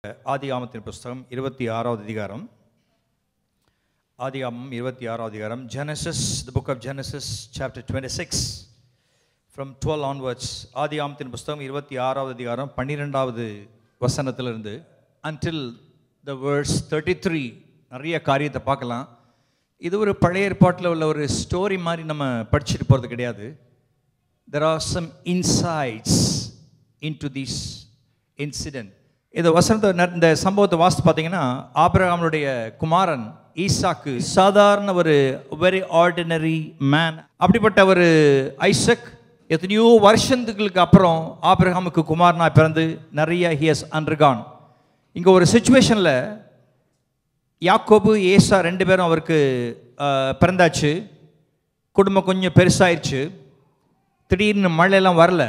ஆதிகாமத்தின் புஸ்தகம் இருபத்தி ஆறாவது அதிகாரம் ஆதிகாமம் இருபத்தி ஆறாவது அதிகாரம் Genesis the book of Genesis chapter twenty six from twelve onwards ஆதிகாமத்தின் புஸ்தகம் இருபத்தி ஆறாவது அதிகாரம் பன்னிரெண்டாவது வசனத்திலிருந்து until the verse thirty three நிறைய காரியத்தை பார்க்கலாம் இது ஒரு பழைய ஏற்பாட்டில் உள்ள ஒரு ஸ்டோரி மாதிரி நம்ம படிச்சுட்டு போகிறது கிடையாது there are some insights in to this incident இந்த வசனத்தை ந- இந்த சம்பவத்தை வாசித்து பார்த்தீங்கன்னா ஆபிரகாமுடைய குமாரன் ஈசாக்கு சாதாரண ஒரு வெரி ஆர்டினரி மேன் அப்படிப்பட்ட ஒரு ஐசக் எத்தனையோ வருஷத்துக்கு அப்புறம் ஆபிரகாமுக்கு குமாரனா பிறந்து நிறைய ஹியஸ் அண்டர்கான் இங்கே ஒரு சுச்சுவேஷனில் யாக்கோபு ஏசா ரெண்டு பேரும் அவருக்கு அஹ், பிறந்தாச்சு குடும்பம் கொஞ்சம் பெருசாயிருச்சு திடீர்னு மழையெல்லாம் வரல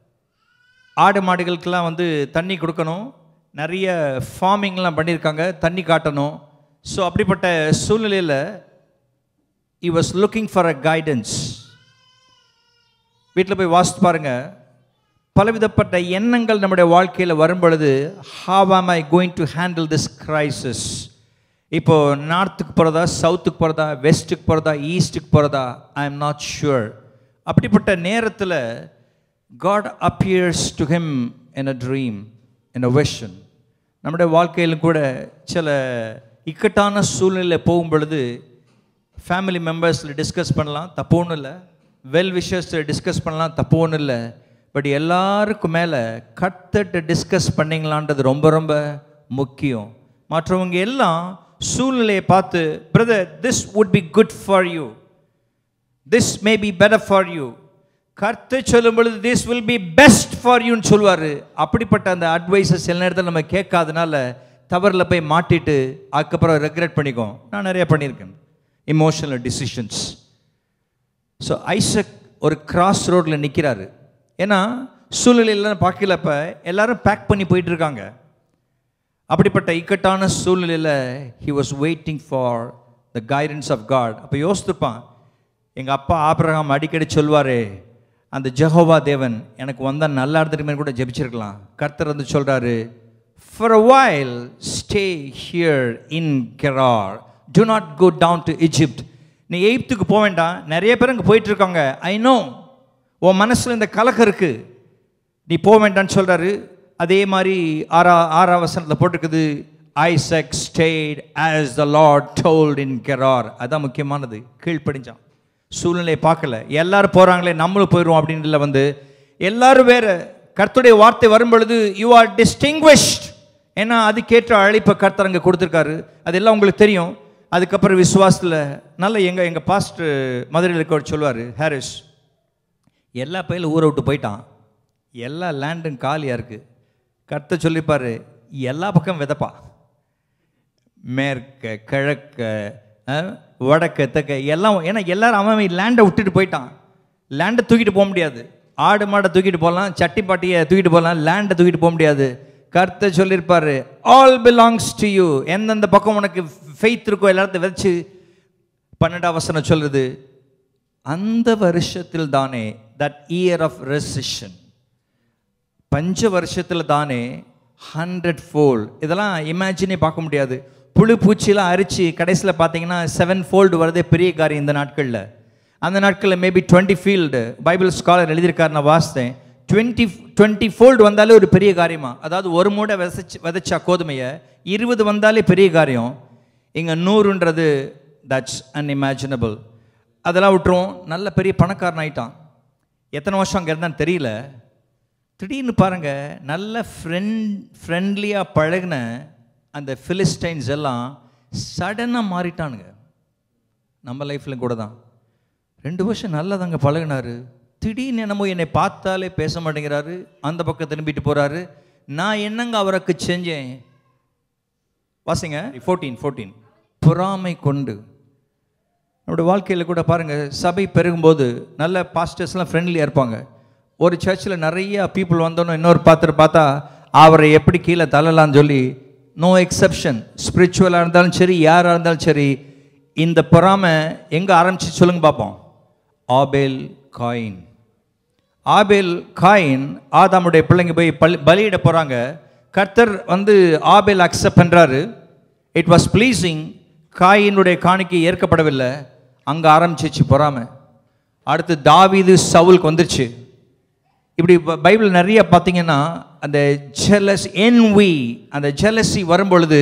ஆடு மாடுகளுக்கெல்லாம் வந்து தண்ணி கொடுக்கணும் நிறைய ஃபார்மிங்லாம் பண்ணியிருக்காங்க தண்ணி காட்டணும் ஸோ அப்படிப்பட்ட சூழ்நிலையில் I was looking for a guidance வீட்டில் போய் வாசித்து பாருங்க பலவிதப்பட்ட எண்ணங்கள் நம்முடைய வாழ்க்கையில் வரும் பொழுது how am I going to handle this crisis இப்போ நார்த்துக்கு போகிறதா சவுத்துக்கு போகிறதா வெஸ்ட்டுக்கு போகிறதா ஈஸ்ட்டுக்கு போகிறதா ஐ எம் நாட் ஷுர் அப்படிப்பட்ட நேரத்தில் God appears to him in a dream in a vision நம்முடைய வாழ்க்கையிலும் கூட சில இக்கட்டான சூழ்நிலை போகும் பொழுது ஃபேமிலி மெம்பர்ஸில் டிஸ்கஸ் பண்ணலாம் தப்பு ஒன்றும் இல்லை வெல் விஷயஸில் டிஸ்கஸ் பண்ணலாம் தப்பு ஒன்றும் இல்லை பட் எல்லாருக்கும் மேலே கத்தட்டு டிஸ்கஸ் பண்ணிங்களான்றது ரொம்ப ரொம்ப முக்கியம் மற்றவங்க எல்லாம் சூழ்நிலையை பார்த்து brother this would be good for you this may be better for you கர்த்து சொல்லும் பொழுது this will be best for யூன்னு சொல்லுவார் அப்படிப்பட்ட அந்த அட்வைஸை சில நேரத்தில் நம்ம கேட்காதனால தவறில் போய் மாட்டிட்டு அதுக்கப்புறம் ரெக்ரெட் பண்ணிக்கோம் நான் நிறைய பண்ணியிருக்கேன் இமோஷனல் டிசிஷன்ஸ் ஸோ ஐசக் ஒரு கிராஸ் ரோட்டில் நிற்கிறாரு ஏன்னா சூழ்நிலையெல்லாம் பார்க்கலப்ப எல்லாரும் பேக் பண்ணி போயிட்டு இருக்காங்க அப்படிப்பட்ட இக்கட்டான சூழ்நிலையில் he was waiting for the guidance of God அப்போ யோசித்துப்பான் எங்கள் அப்பா ஆபிரகாம் அடிக்கடி சொல்வாரே அந்த ஜெகோவா தேவன் எனக்கு வந்தால் நல்லா இருந்துருமே கூட ஜெபிச்சிருக்கலாம் கர்த்தர் வந்து சொல்கிறாரு for a while stay here in Gerar do not go down to Egypt நீ எகிப்துக்கு போக வேண்டாம் நிறைய பேர் அங்கே போயிட்டு இருக்காங்க ஐ நோ உன் மனசில் இந்த கலக்கம் இருக்குது நீ போக வேண்டாம்னு சொல்கிறாரு அதே மாதிரி ஆறா ஆறாம் வசனத்தில் போட்டிருக்குது Isaac stayed as the Lord told in Gerar அதான் முக்கியமானது கீழ்ப்படிஞ்சான் சூழ்நிலையை பார்க்கல எல்லாரும் போகிறாங்களே நம்மளும் போயிடுவோம் அப்படின்றதுல வந்து எல்லாரும் வேற கர்த்தருடைய வார்த்தை வரும் பொழுது யூ ஆர் டிஸ்டிங்விஷ்ட் ஏன்னா அதுக்கேற்ற அழைப்பை கர்த்தர் அங்கே கொடுத்துருக்காரு அதெல்லாம் உங்களுக்கு தெரியும் அதுக்கப்புறம் விசுவாசத்தில் நல்ல எங்கள் எங்கள் பாஸ்ட் மதுரையில் இருக்கவர் சொல்லுவார் ஹாரிஸ் எல்லா பயிலும் ஊரை விட்டு போயிட்டான் எல்லா லேண்டும் காலியாக இருக்குது கர்த்த சொல்லிப்பாரு எல்லா பக்கம் விதப்பா மேற்க கிழக்க அஹ், வடக்க தெற்க எல்லாம் ஏன்னா எல்லாரும் அவன் லேண்டை விட்டுட்டு போயிட்டான் லேண்டை தூக்கிட்டு போக முடியாது ஆடு மாடை தூக்கிட்டு போகலாம் சட்டி பாட்டியை தூக்கிட்டு போகலாம் லேண்டை தூக்கிட்டு போக முடியாது கர்த்த சொல்லியிருப்பாரு ஆல் பிலாங்ஸ் டு யூ எந்தெந்த பக்கம் உனக்கு ஃபெய்த் இருக்கோ எல்லாத்தையும் விதைச்சு பன்னெண்டாம் வசனம் சொல்லுது அந்த வருஷத்தில் தானே தட் இயர் ஆஃப் ரெசிஷன் பஞ்ச வருஷத்தில் தானே ஹண்ட்ரட் ஃபோல்ட் இதெல்லாம் இமேஜினே பார்க்க முடியாது புழு பூச்சிலாம் அரிச்சு கடைசியில் பார்த்தீங்கன்னா செவன் ஃபோல்டு வரதே பெரிய காரியம் இந்த நாட்களில் அந்த நாட்களில் maybe twenty field Bible scholar எழுதியிருக்காரு நான் வாசித்தேன் டுவெண்ட்டி டுவெண்ட்டி ஃபோல்டு வந்தாலே ஒரு பெரிய காரியமா அதாவது ஒரு மூடை விதைச்சு விதைச்சா கோதுமையை இருபது வந்தாலே பெரிய காரியம் இங்கே நூறுன்றது தட்ஸ் அன்இமேஜினபிள் அதெல்லாம் விட்டுருவோம் நல்ல பெரிய பணக்காரன் ஆயிட்டான் எத்தனை வருஷம் அங்கே இருந்தான்னு தெரியல திடீர்னு பாருங்க நல்ல ஃப்ரெண்ட் ஃப்ரெண்ட்லியாக பழகின அந்த ஃபிலிஸ்டைன்ஸ் எல்லாம் சடனாக மாறிட்டானுங்க நம்ம லைஃப்லையும் கூட தான் ரெண்டு வருஷம் நல்லா தாங்க பழகினாரு திடீர்னு என்னமோ என்னை பார்த்தாலே பேச மாட்டேங்கிறாரு அந்த பக்கம் திரும்பிட்டு போகிறாரு நான் என்னங்க அவருக்கு செஞ்சேன் வாசிங்க ஃபோர்டீன் ஃபோர்டீன் பொறாமை கொண்டு நம்முடைய வாழ்க்கையில் கூட பாருங்கள் சபை பெருகும்போது நல்ல பாஸ்டர்ஸ்லாம் ஃப்ரெண்ட்லியாக இருப்பாங்க ஒரு சர்ச்சில் நிறைய பீப்புள் வந்தோன்னு இன்னொரு பாத்திரம் பார்த்தா அவரை எப்படி கீழே தள்ளலாம்னு சொல்லி நோ எக்ஸப்ஷன் ஸ்பிரிச்சுவலாக இருந்தாலும் சரி யாராக இருந்தாலும் சரி இந்த பொறாமை எங்கே ஆரம்பிச்சு சொல்லுங்க பார்ப்போம் ஆபேல் காயின் ஆபேல் காயின் ஆதாமுடைய பிள்ளைங்க போய் பலி பலியிட போகிறாங்க கர்த்தர் வந்து ஆபேல் அக்செப்ட் பண்ணுறாரு இட் வாஸ் ப்ளீசிங் காயினுடைய காணிக்கை ஏற்கப்படவில்லை அங்கே ஆரம்பிச்சிச்சு பொறாமை அடுத்து தாவீது சவுலுக்கு வந்துருச்சு இப்படி ப- பைபிள் நிறைய பார்த்தீங்கன்னா அந்த ஜெலஸ் envy அந்த ஜெலசி வரும்பொழுது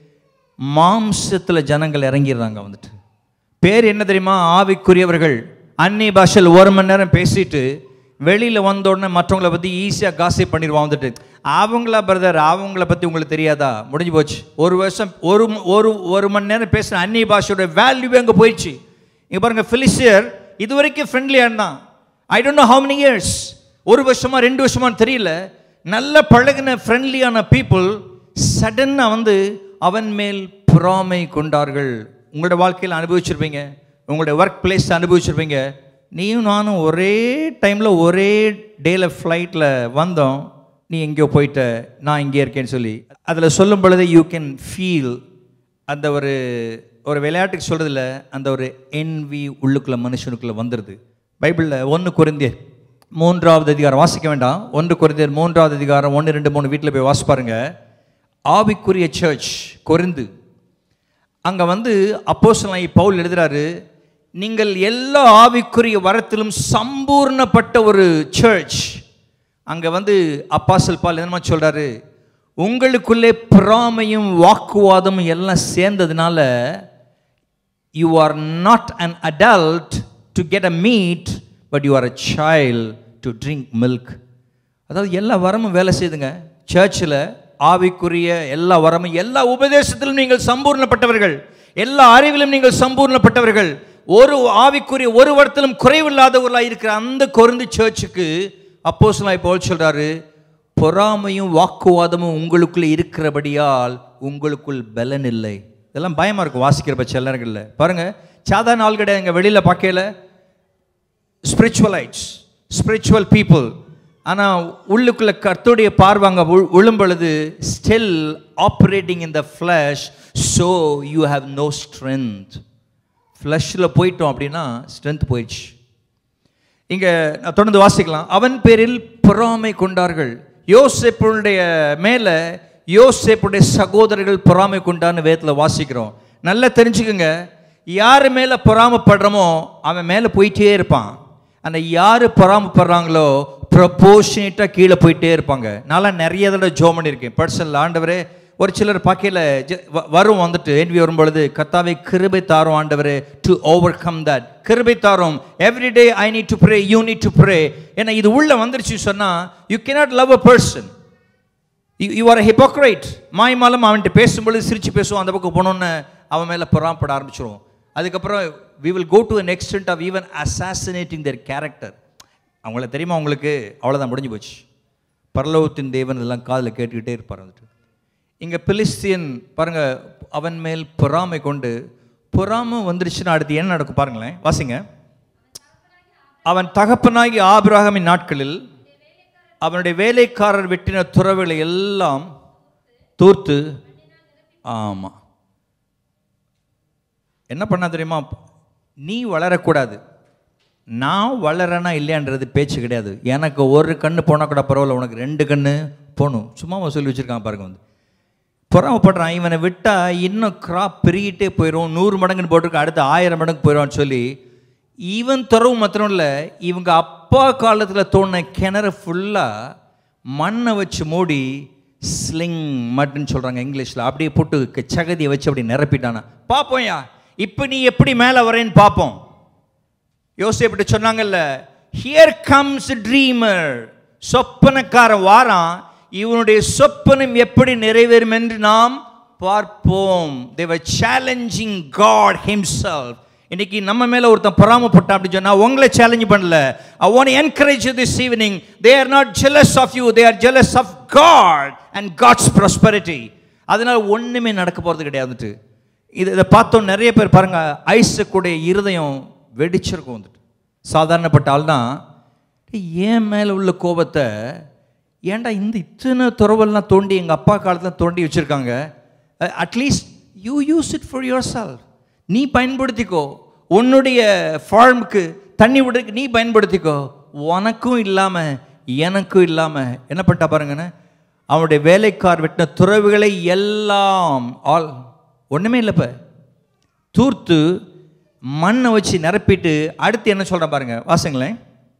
மாம்சத்தில் ஜனங்கள் இறங்கிடுறாங்க வந்துட்டு பேர் என்ன தெரியுமா ஆவிக்குரியவர்கள் அந்நிய பாஷையில் ஒரு மணி நேரம் பேசிட்டு வெளியில் வந்த உடனே மற்றவங்கள பற்றி ஈஸியாக காசை பண்ணிடுவான் வந்துட்டு அவங்களா பிரதர் அவங்கள பற்றி உங்களுக்கு தெரியாதா முடிஞ்சு போச்சு ஒரு வருஷம் ஒரு ம- ஒரு ஒரு மணி நேரம் பேசின அந்நிய பாஷையோட வேல்யூ அங்கே போயிடுச்சு இங்கே பாருங்க ஃபிலிசியர் இது வரைக்கும் ஃப்ரெண்ட்லியாக இருந்தான் I don't know how many years ஒரு வருஷமா ரெண்டு வருஷமான்னு தெரியல நல்ல பழகின ஃப்ரெண்ட்லியான பீப்புள் சடனாக வந்து அவன் மேல் பொறாமை கொண்டார்கள் உங்களோட வாழ்க்கையில் அனுபவிச்சிருப்பீங்க உங்களுடைய ஒர்க் பிளேஸ் அனுபவிச்சிருப்பீங்க நீயும் நானும் ஒரே டைமில் ஒரே டேல ஃப்ளைட்டில் வந்தோம் நீ எங்கேயோ போயிட்ட நான் இங்கே இருக்கேன்னு சொல்லி அதில் சொல்லும் பொழுது யூ கேன் ஃபீல் அந்த ஒரு ஒரு விளையாட்டுக்கு சொல்கிறதுல அந்த ஒரு envy உள்ளுக்குள்ள மனுஷனுக்குள்ள வந்துடுது பைபிளில் ஒன்று குறைந்தியர் மூன்றாவது அதிகாரம் வாசிக்க வேண்டாம் ஒன்று குறைந்தியர் மூன்றாவது அதிகாரம் ஒன்று ரெண்டு மூணு வீட்டில் போய் வாசி பாருங்க ஆவிக்குரிய சர்ச் கொரிந்து அங்கே வந்து அப்போஸ்தலனாகிய பவுல் எழுதுறாரு நீங்கள் எல்லா ஆவிக்குரிய வரத்திலும் சம்பூர்ணப்பட்ட ஒரு சர்ச் அங்கே வந்து அப்பாசல் பால் என்னமா சொல்றாரு உங்களுக்குள்ளே பொறாமையும் வாக்குவாதமும் எல்லாம் சேர்ந்ததுனால you are not an adult to get a meat but you are a child to drink milk அதாவது எல்லா வரமும் வேலை செய்யுதுங்க சர்ச்சில் ஆவிக்குரிய எல்லா வரமும் எல்லா உபதேசத்திலும் நீங்கள் சம்பூர்ணப்பட்டவர்கள் எல்லா அறிவிலும் நீங்கள் சம்பூர்ணப்பட்டவர்கள் ஒரு ஆவிக்குரிய ஒரு வரத்திலும் குறைவில்லாதவர்களாக இருக்கிற அந்த கொருந்து சர்ச்சுக்கு அப்போஸ்தலனாய் பவுல் சொல்றாரு பொறாமையும் வாக்குவாதமும் உங்களுக்குள்ள இருக்கிறபடியால் உங்களுக்குள் பலன் இல்லை இதெல்லாம் பயமா இருக்கும் வாசிக்கிறப்ப சில நேரங்களில் பாருங்க சாதாரண ஆள் கிடையாது இங்கே வெளியில் பார்க்கல ஸ்பிரிச்சுவலைட்ஸ் ஸ்பிரிச்சுவல் பீப்புள் ஆனால் உள்ளுக்குள்ள கர்த்தருடைய பார்வாங்க விழும் பொழுது still operating in the flesh so you have no strength ஃப்ளஷில் போயிட்டோம் அப்படின்னா ஸ்ட்ரென்த் போயிடுச்சு இங்க நான் தொடர்ந்து வாசிக்கலாம் அவன் பேரில் பொறாமை கொண்டார்கள் யோசேப்புடைய மேல யோசேப்புடைய சகோதரர்கள் பொறாமை கொண்டான்னு வேதத்தில் வாசிக்கிறோம் நல்லா தெரிஞ்சுக்குங்க யார் மேல பொறாமைப்படுறோமோ அவன் மேல போயிட்டே இருப்பான் அந்த யார் பொறாமைப்படுறாங்களோ ப்ரொபோஷனேட்டாக கீழே போயிட்டே இருப்பாங்க நான்லாம் நிறைய தடவை ஜோம் பண்ணியிருக்கேன் பர்சனல் ஆண்டவரே ஒரு சிலர் பார்க்கையில் வரும் வந்துட்டு envy வரும் பொழுது கத்தாவை கிருபை தாரும் ஆண்டவரே டு ஓவர் கம் தட் கிருபை தாரும் everyday I need to pray you need to pray ஏன்னா இது உள்ள வந்துருச்சு சொன்னால் you cannot love a person you are hypocrite மாய்மாலம் அவன்கிட்ட பேசும்பொழுது சிரிச்சு பேசுவோம் அந்த பக்கம் போனோன்னு அவன் மேலே பொறாமப்பட ஆரம்பிச்சிருவோம் அதுக்கப்புறம் we will go to an extent of even assassinating their character அவங்கள தெரியுமா உங்களுக்கு அவ்வளோதான் முடிஞ்சு போச்சு பரலோகத்தின் தேவன் இதெல்லாம் காதில் கேட்டுக்கிட்டே இருப்பார் வந்துட்டு இங்கே பிலிஸ்தியன் பாருங்க அவன் மேல் பொறாமை கொண்டு பொறாமை வந்துருச்சுன்னா அடுத்து என்ன நடக்கும் பாருங்களேன் வாசிங்க அவன் தகப்பனாகி ஆபிரகாமின் நாட்களில் அவனுடைய வேலைக்காரர் வெட்டின துறவுகளை எல்லாம் தூர்த்து ஆமாம் என்ன பண்ணா தெரியுமா நீ வளரக்கூடாது நான் வளரனா இல்லையான்றது பேச்சு கிடையாது எனக்கு ஒரு கண்ணு போனால் கூட பரவாயில்ல உனக்கு ரெண்டு கண்ணு போகணும் சும்மா சொல்லி வச்சுருக்கான் பாருங்க வந்து பொறாமப்படுறான் இவனை விட்டால் இன்னும் கிராப் பெருகிட்டே போயிடும் நூறு மடங்குன்னு போட்டிருக்க அடுத்து ஆயிரம் மடங்கு போயிடும்னு சொல்லி இவன் துறவு மாத்திரம் இல்லை இவங்க அப்பா காலத்தில் தோணின கிணறு ஃபுல்லாக மண்ணை வச்சு மூடி ஸ்லிங் மட்னு சொல்கிறாங்க இங்கிலீஷில் அப்படியே போட்டு க- சகதியை வச்சு அப்படி நிரப்பிட்டானா பார்ப்போம்யா இப்போ நீ எப்படி மேலே வரேன்னு பார்ப்போம் யோசிப்பட்டு சொன்னாங்கல்ல ஹியர் கம்ஸ் ட்ரீமர் சொப்பனக்காரன் வாரான் இவனுடைய சொப்பனம் எப்படி நிறைவேறும் என்று நாம் பார்ப்போம் தேவர் சேலஞ்சிங் காட் himself இன்னைக்கு நம்ம மேல ஒருத்தன் பொறாமப்பட்டான் அப்படின்னு சொன்னா உங்களை சேலஞ்ச் பண்ணல I want encourage this evening they are not jealous of you they are jealous of God and God's prosperity அதனால ஒண்ணுமே நடக்க போறது கிடையாதுட்டு இது இதை பார்த்தோம் நிறைய பேர் பாருங்க ஐசக்குடைய இருதயம் வெடிச்சிருக்கும் வந்துட்டு சாதாரணப்பட்ட ஆள் தான் ஏன் மேலே உள்ள கோபத்தை ஏன்டா இந்த இத்தனை துறவெல்லாம் தோண்டி எங்கள் அப்பா காலத்தில் தோண்டி வச்சுருக்காங்க at least you use it for your cell நீ பயன்படுத்திக்கோ உன்னுடைய ஃபார்முக்கு தண்ணி விடுறதுக்கு நீ பயன்படுத்திக்கோ உனக்கும் இல்லாமல் எனக்கும் இல்லாமல் என்ன பண்ணிட்டா பாருங்கண்ணே அவனுடைய வேலைக்கார் வெட்டின துறவுகளை எல்லாம் ஆல் ஒன்றுமே இல்லைப்ப தூர்த்து மண்ணை வச்சு நிரப்பிட்டு அடுத்து என்ன சொல்கிறேன் பாருங்க வாசுங்களேன்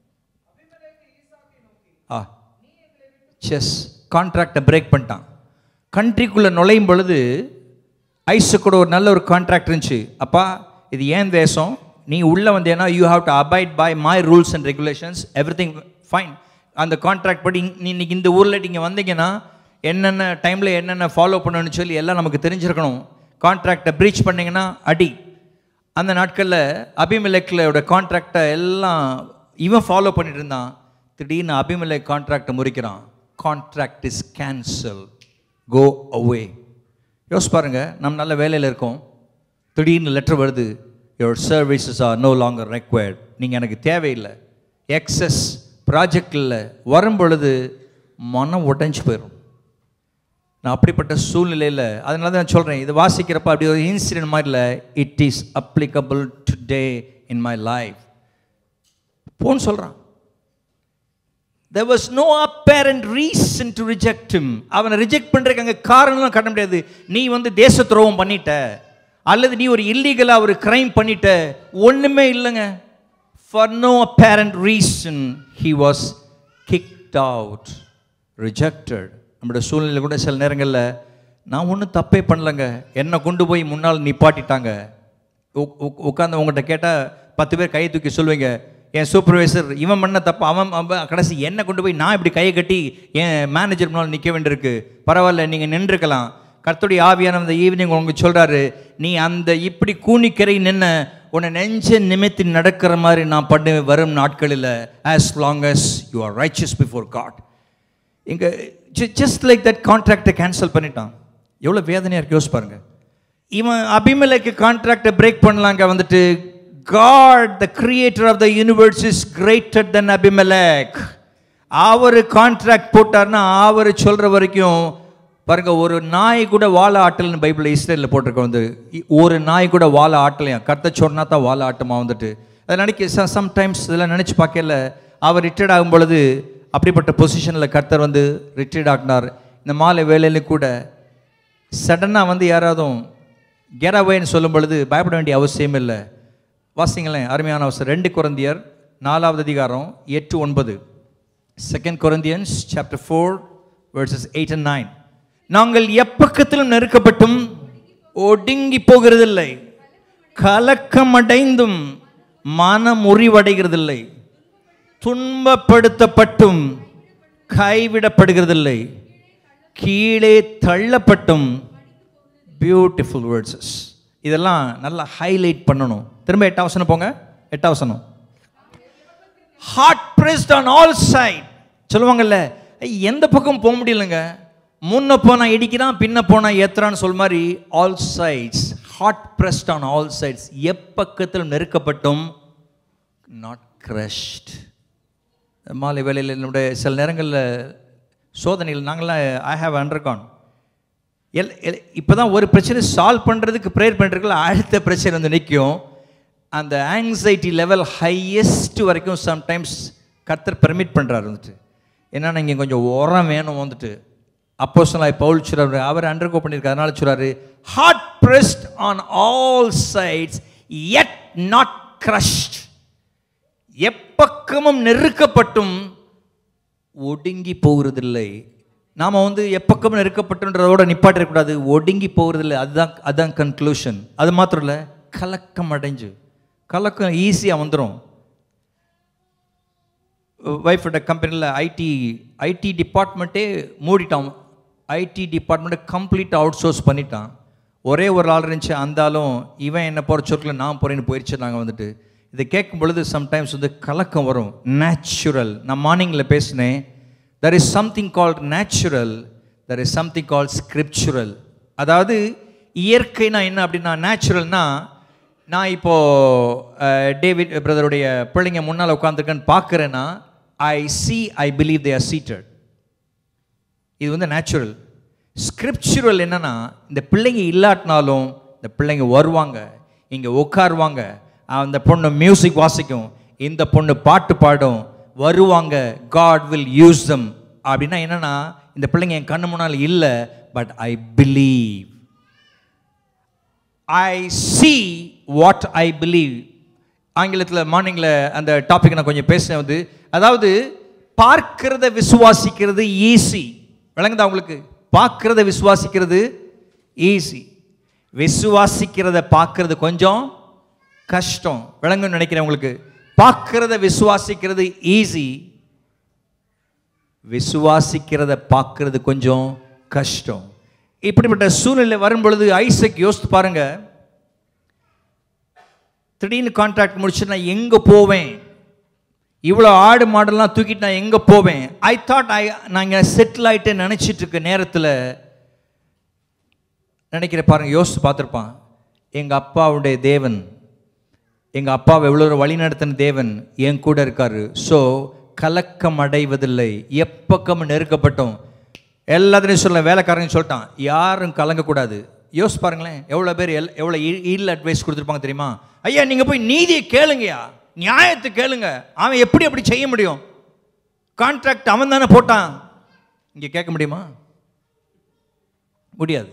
ஆ செஸ் கான்ட்ராக்டை பிரேக் பண்ணிட்டான் கண்ட்ரிக்குள்ளே நுழையும் பொழுது ஐஸு கூட ஒரு நல்ல ஒரு கான்ட்ராக்ட் இருந்துச்சு அப்பா இது ஏன் தேசம் நீ உள்ளே வந்தேன்னா you have to abide by my rules and regulations everything fine அந்த கான்ட்ராக்ட் படி நீ இன்னைக்கு இந்த ஊரில் நீங்கள் வந்தீங்கன்னா என்னென்ன டைமில் என்னென்ன ஃபாலோ பண்ணணும்னு சொல்லி எல்லாம் நமக்கு தெரிஞ்சிருக்கணும் கான்ட்ராக்டை ப்ரீச் பண்ணீங்கன்னா அடி அந்த நாட்களில் அபிமலெக்லோட கான்ட்ராக்டை எல்லாம் இவன் ஃபாலோ பண்ணிட்டு இருந்தான் திடீர்னு அபிமலெக் கான்ட்ராக்டை முறிக்கிறான் contract is cancel go away யோசி பாருங்க நம்ம நல்ல வேலையில் இருக்கோம் திடீர்னு லெட்டர் வருது your services are no longer required நீங்கள் எனக்கு தேவையில்லை எக்ஸஸ் ப்ராஜெக்டில் வரும் பொழுது மனம் உடைஞ்சு போயிடும் நான் அப்படிப்பட்ட சூழ்நிலையில் அதனால தான் நான் சொல்கிறேன் இது வாசிக்கிறப்ப அப்படி ஒரு இன்சிடென்ட் மாதிரி இல்லை it is applicable today in my life போன்னு சொல்கிறான் there was no apparent reason to reject him அவனை ரிஜெக்ட் பண்ணுறதுக்கு அங்கே காரணம்லாம் காட்ட முடியாது நீ வந்து தேச துரோகம் பண்ணிட்ட அல்லது நீ ஒரு இல்லீகலாக ஒரு கிரைம் பண்ணிட்ட ஒன்றுமே இல்லைங்க for no apparent reason he was kicked out rejected நம்மளோட சூழ்நிலை கூட சில நேரங்களில் நான் ஒன்றும் தப்பே பண்ணலங்க என்னை கொண்டு போய் முன்னால் நிப்பாட்டிட்டாங்க உக்- உக்- உட்கார்ந்து உங்கள்கிட்ட கேட்டால் பத்து பேர் கையை தூக்கி சொல்லுவீங்க என் சூப்பர்வைசர் இவன் பண்ண தப்பு அவன் அவன் கடைசி என்னை கொண்டு போய் நான் இப்படி கையை கட்டி என் மேனேஜர் முன்னால் நிற்க வேண்டியிருக்கு பரவாயில்ல நீங்கள் நின்றுக்கலாம் கர்த்தருடைய ஆவியான அந்த ஈவினிங் உங்களுக்கு சொல்கிறாரு நீ அந்த இப்படி கூனிக்கரை நின்ன உன்னை நெஞ்ச நிமித்தி நடக்கிற மாதிரி நான் பண்ண வரும் நாட்களில் as long as you are righteous before God இங்கே ஜஸ்ட் லைக் தட் கான்ட்ராக்டை கேன்சல் பண்ணிட்டான் எவ்வளோ வேதனையாக இருக்கு யோசிச்சு பாருங்க இவன் அபிமலைக்கு கான்ட்ராக்டை பிரேக் பண்ணலாங்க வந்துட்டு God the creator of the universe is greater then Abimelech அவர் கான்ட்ராக்ட் போட்டார்னா அவர் சொல்கிற வரைக்கும் பாருங்க ஒரு நாய் கூட வாழை ஆட்டல்னு பைபிளில் இஸ்ரேலில் போட்டிருக்க வந்து இ- ஒரு நாய் கூட வாழை ஆட்டலையா கர்த்த சொன்னா தான் வாழை ஆட்டமா வந்துட்டு அதை நினைக்க சம்டைம்ஸ் இதெல்லாம் நினச்சி பார்க்கல அவர் ரிட்டையர்ட் ஆகும் பொழுது அப்படிப்பட்ட பொசிஷனில் கர்த்தர் வந்து ரிட்டையர்ட் ஆகினார் இந்த மாலை வேலையில கூட சடனாக வந்து யாராவதும் கெராவேன்னு சொல்லும் பொழுது பயப்பட வேண்டிய அவசியம் இல்லை வாசிங்களேன் அருமையான அவசரம் ரெண்டு குரந்தியர் நாலாவது அதிகாரம் எட்டு ஒன்பது second Corinthians chapter four verses eight and nine நாங்கள் எப்பக்கத்திலும் நெருக்கப்பட்டும் ஒடுங்கி போகிறதில்லை கலக்கமடைந்தும் மனம் முறிவடைகிறதில்லை துன்பப்படுத்தப்பட்டும் கைவிடப்படுகிறதில்லை கீழே தள்ளப்பட்டும் பியூட்டிஃபுல் வேர்ட்ஸஸ் இதெல்லாம் நல்லா ஹைலைட் பண்ணணும் திரும்ப எட்டாவசனம் போங்க எட்டாவசனம் hard pressed on all side சொல்லுவாங்கல்ல "ஐய், எந்த பக்கம் போக முடியலங்க முன்ன போனா இடிக்கிறான் பின்ன போனா ஏத்துறான்னு சொல்ல மாதிரி all sides hard pressed on all sides எப்பக்கத்திலும் நெருக்கப்பட்டும் நாட் crushed மாலை வேலையில் என்னுடைய சில நேரங்களில் சோதனைகள் நாங்களாம் ஐ ஹாவ் அண்டர்கான் எல் இப்போ தான் ஒரு பிரச்சனை சால்வ் பண்ணுறதுக்கு ப்ரேயர் பண்ணுறதுக்குள்ள அடுத்த பிரச்சனை வந்து நிற்கும் அந்த ஆங்ஸைட்டி லெவல் ஹையஸ்ட் வரைக்கும் சம்டைம்ஸ் கர்த்தர் பெர்மிட் பண்ணுறாரு வந்துட்டு ஏன்னா இங்கே கொஞ்சம் உரம் வேணும் வந்துட்டு அப்போ சொல்லாய் பவுல் சொல்றாரு அவர் அண்டர்கோ பண்ணியிருக்காரு அதனால சொல்றாரு hard pressed on all sides yet not crushed எப்பக்கமும் நெருக்கப்பட்டும் ஒடுங்கி போகிறதில்லை நாம் வந்து எப்பக்கமும் நெருக்கப்பட்டுன்றதோட நிப்பாட்டிடக்கூடாது ஒடுங்கி போகிறதில்லை அதுதான் அதுதான் கன்க்ளூஷன் அது மாத்திரம் இல்லை கலக்கம் அடைஞ்சு கலக்கம் ஈஸியாக வந்துடும் ஒய்ஃபோட கம்பெனியில் ஐடி ஐடி டிபார்ட்மெண்ட்டே மூடிட்டான் ஐடி டிபார்ட்மெண்ட்டை கம்ப்ளீட்டாக அவுட் சோர்ஸ் பண்ணிட்டான் ஒரே ஒரு ஆள் இருந்துச்சு அந்தாலும் இவன் என்ன போகிற சொற்கில் நான் போகிறேன்னு போயிடுச்சு நாங்கள் வந்துட்டு இதை கேட்கும் பொழுது சம்டைம்ஸ் வந்து கலக்கம் வரும் நேச்சுரல் நான் மார்னிங்கில் பேசினேன் there is something called natural there is something called scriptural அதாவது இயற்கைனா என்ன அப்படின்னா நேச்சுரல்னா நான் இப்போ அஹ், டேவிட் பிரதருடைய பிள்ளைங்க முன்னால் உட்காந்துருக்கேன்னு பார்க்குறேன்னா I see I believe they are seated இது வந்து நேச்சுரல் ஸ்கிரிப்சுரல் என்னன்னா இந்த பிள்ளைங்க இல்லாட்டினாலும் இந்த பிள்ளைங்க வருவாங்க இங்கே உட்காருவாங்க அந்த பொண்ணு மியூசிக் வாசிக்கும் இந்த பொண்ணு பாட்டு பாடும் வருவாங்க காட் வில் யூஸ் தம் அப்படின்னா என்னன்னா இந்த பிள்ளைங்க என் கண்ணு முன்னால் இல்லை but I believe I see what I believe ஆங்கிலத்தில் மார்னிங்கில் அந்த டாபிக் நான் கொஞ்சம் பேசுனேன் வந்து அதாவது பார்க்கிறத விசுவாசிக்கிறது ஈஸி விளங்குதா உங்களுக்கு பார்க்கிறத விசுவாசிக்கிறது ஈஸி விசுவாசிக்கிறத பார்க்கறது கொஞ்சம் கஷ்டம் விளங்குன்னு நினைக்கிறேன் உங்களுக்கு பார்க்கிறத விசுவாசிக்கிறது ஈஸி விசுவாசிக்கிறத பார்க்கறது கொஞ்சம் கஷ்டம் இப்படிப்பட்ட சூழ்நிலை வரும் பொழுது ஐசக் யோசித்து பாருங்க திடீர்னு கான்ட்ராக்ட் முடிச்சு நான் எங்கே போவேன் இவ்வளோ ஆடு மாடெல்லாம் தூக்கிட்டு நான் எங்கே போவேன் ஐ தாட் ஐ நாங்கள் செட்டில் ஆகிட்டு நினச்சிட்டு இருக்க நேரத்தில் நினைக்கிற பாருங்க யோசித்து பார்த்துருப்பான் எங்கள் அப்பாவுடைய தேவன் எங்கள் அப்பாவை எவ்வளோ வழி நடத்தின தேவன் என் கூட இருக்காரு ஸோ கலக்கம் அடைவதில்லை எப்பக்கம் நெருக்கப்பட்டோம் எல்லாத்தையும் சொல்ல வேலைக்காரங்க சொல்லிட்டான் யாரும் கலங்கக்கூடாது யோசிச்சு பாருங்களேன் எவ்வளோ பேர் எல் எவ்வளோ இல் அட்வைஸ் கொடுத்துருப்பாங்க தெரியுமா ஐயா நீங்கள் போய் நீதியை கேளுங்கய்யா நியாயத்தை கேளுங்க அவன் எப்படி அப்படி செய்ய முடியும் கான்ட்ராக்ட் அவன் தானே போட்டான் இங்கே கேட்க முடியுமா முடியாது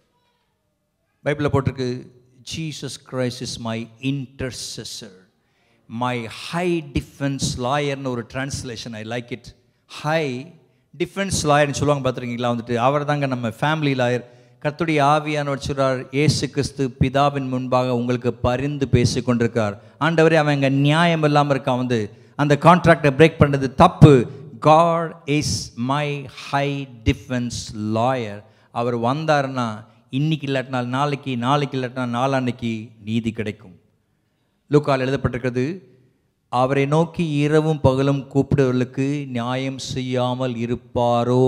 பைபிளில் போட்டிருக்கு Jesus Christ is my intercessor my high defence லாயர்னு ஒரு translation I like it high defence லாயர்னு சொல்லுவாங்க பார்த்துருக்கீங்களா வந்துட்டு அவர் தாங்க நம்ம ஃபேமிலி லாயர் கர்த்துடைய ஆவியானவர் சொல்றார் இயேசு கிறிஸ்து பிதாவின் முன்பாக உங்களுக்கு பரிந்து பேசி கொண்டிருக்கார் ஆண்டவரே அவன் இங்கே நியாயம் இல்லாமல் இருக்கான் வந்து அந்த கான்ட்ராக்டை பிரேக் பண்ணது தப்பு God is my high defence lawyer அவர் வந்தாருன்னா இன்னைக்கு இல்லாட்டினால் நாளைக்கு நாளைக்கு இல்லாட்டினா நாளான்னைக்கு நீதி கிடைக்கும் லூக்கால் எழுதப்பட்டிருக்கிறது அவரை நோக்கி இரவும் பகலும் கூப்பிடுவர்களுக்கு நியாயம் செய்யாமல் இருப்பாரோ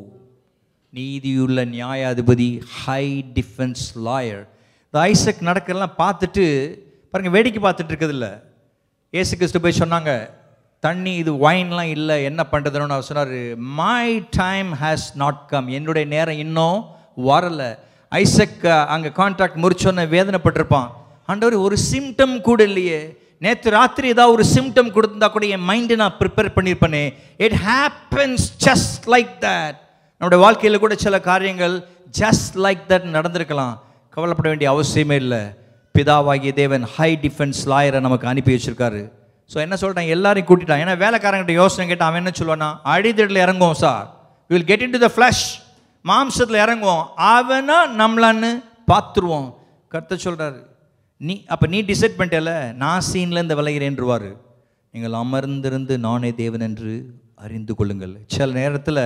நீதியுள்ள நியாயாதிபதி ஹை டிஃபென்ஸ் லாயர் இந்த ஐசக் நடக்கிறதெல்லாம் பார்த்துட்டு பாருங்க வேடிக்கை பார்த்துட்டு இருக்கிறதில்ல ஏசு கிறிஸ்து போய் சொன்னாங்க தண்ணி இது ஒயின்லாம் இல்லை என்ன பண்ணுறதுன்னு அவர் சொன்னார் my time has not come என்னுடைய நேரம் இன்னும் வரல ஐசக் அங்கே கான்ட்ராக்ட் முடிச்சோன்னே வேதனைப்பட்டிருப்பான் ஆண்டவர் ஒரு சிம்டம் கூட இல்லையே நேற்று ராத்திரி ஏதாவது ஒரு சிம்டம் கொடுத்திருந்தா கூட என் மைண்டை நான் ப்ரிப்பேர் பண்ணியிருப்பேனே it happens just like that நம்முடைய வாழ்க்கையில் கூட சில காரியங்கள் ஜஸ்ட் லைக் தட் நடந்திருக்கலாம் கவலைப்பட வேண்டிய அவசியமே இல்லை பிதாவாகிய தேவன் ஹை டிஃபென்ஸ் லாயரை நமக்கு அனுப்பி வச்சிருக்காரு ஸோ என்ன சொல்லிட்டான் எல்லாரையும் கூட்டிட்டான் ஏன்னா வேலைக்காரங்கிட்ட யோசனை கேட்டால் அவன் என்ன சொல்லுவானா அடிதடில் இறங்குவோம் sir will get into the flesh மாம்சத்தில் இறங்குவோம் அவனா நம்மளான்னு பார்த்துருவோம் கர்த்த சொல்கிறாரு நீ அப்போ நீ டிசைட் பண்ணிட்டல நான் சீன்லேருந்து விளைகிறேன்ருவார் நீங்கள் அமர்ந்திருந்து நானே தேவன் என்று அறிந்து கொள்ளுங்கள் சில நேரத்தில்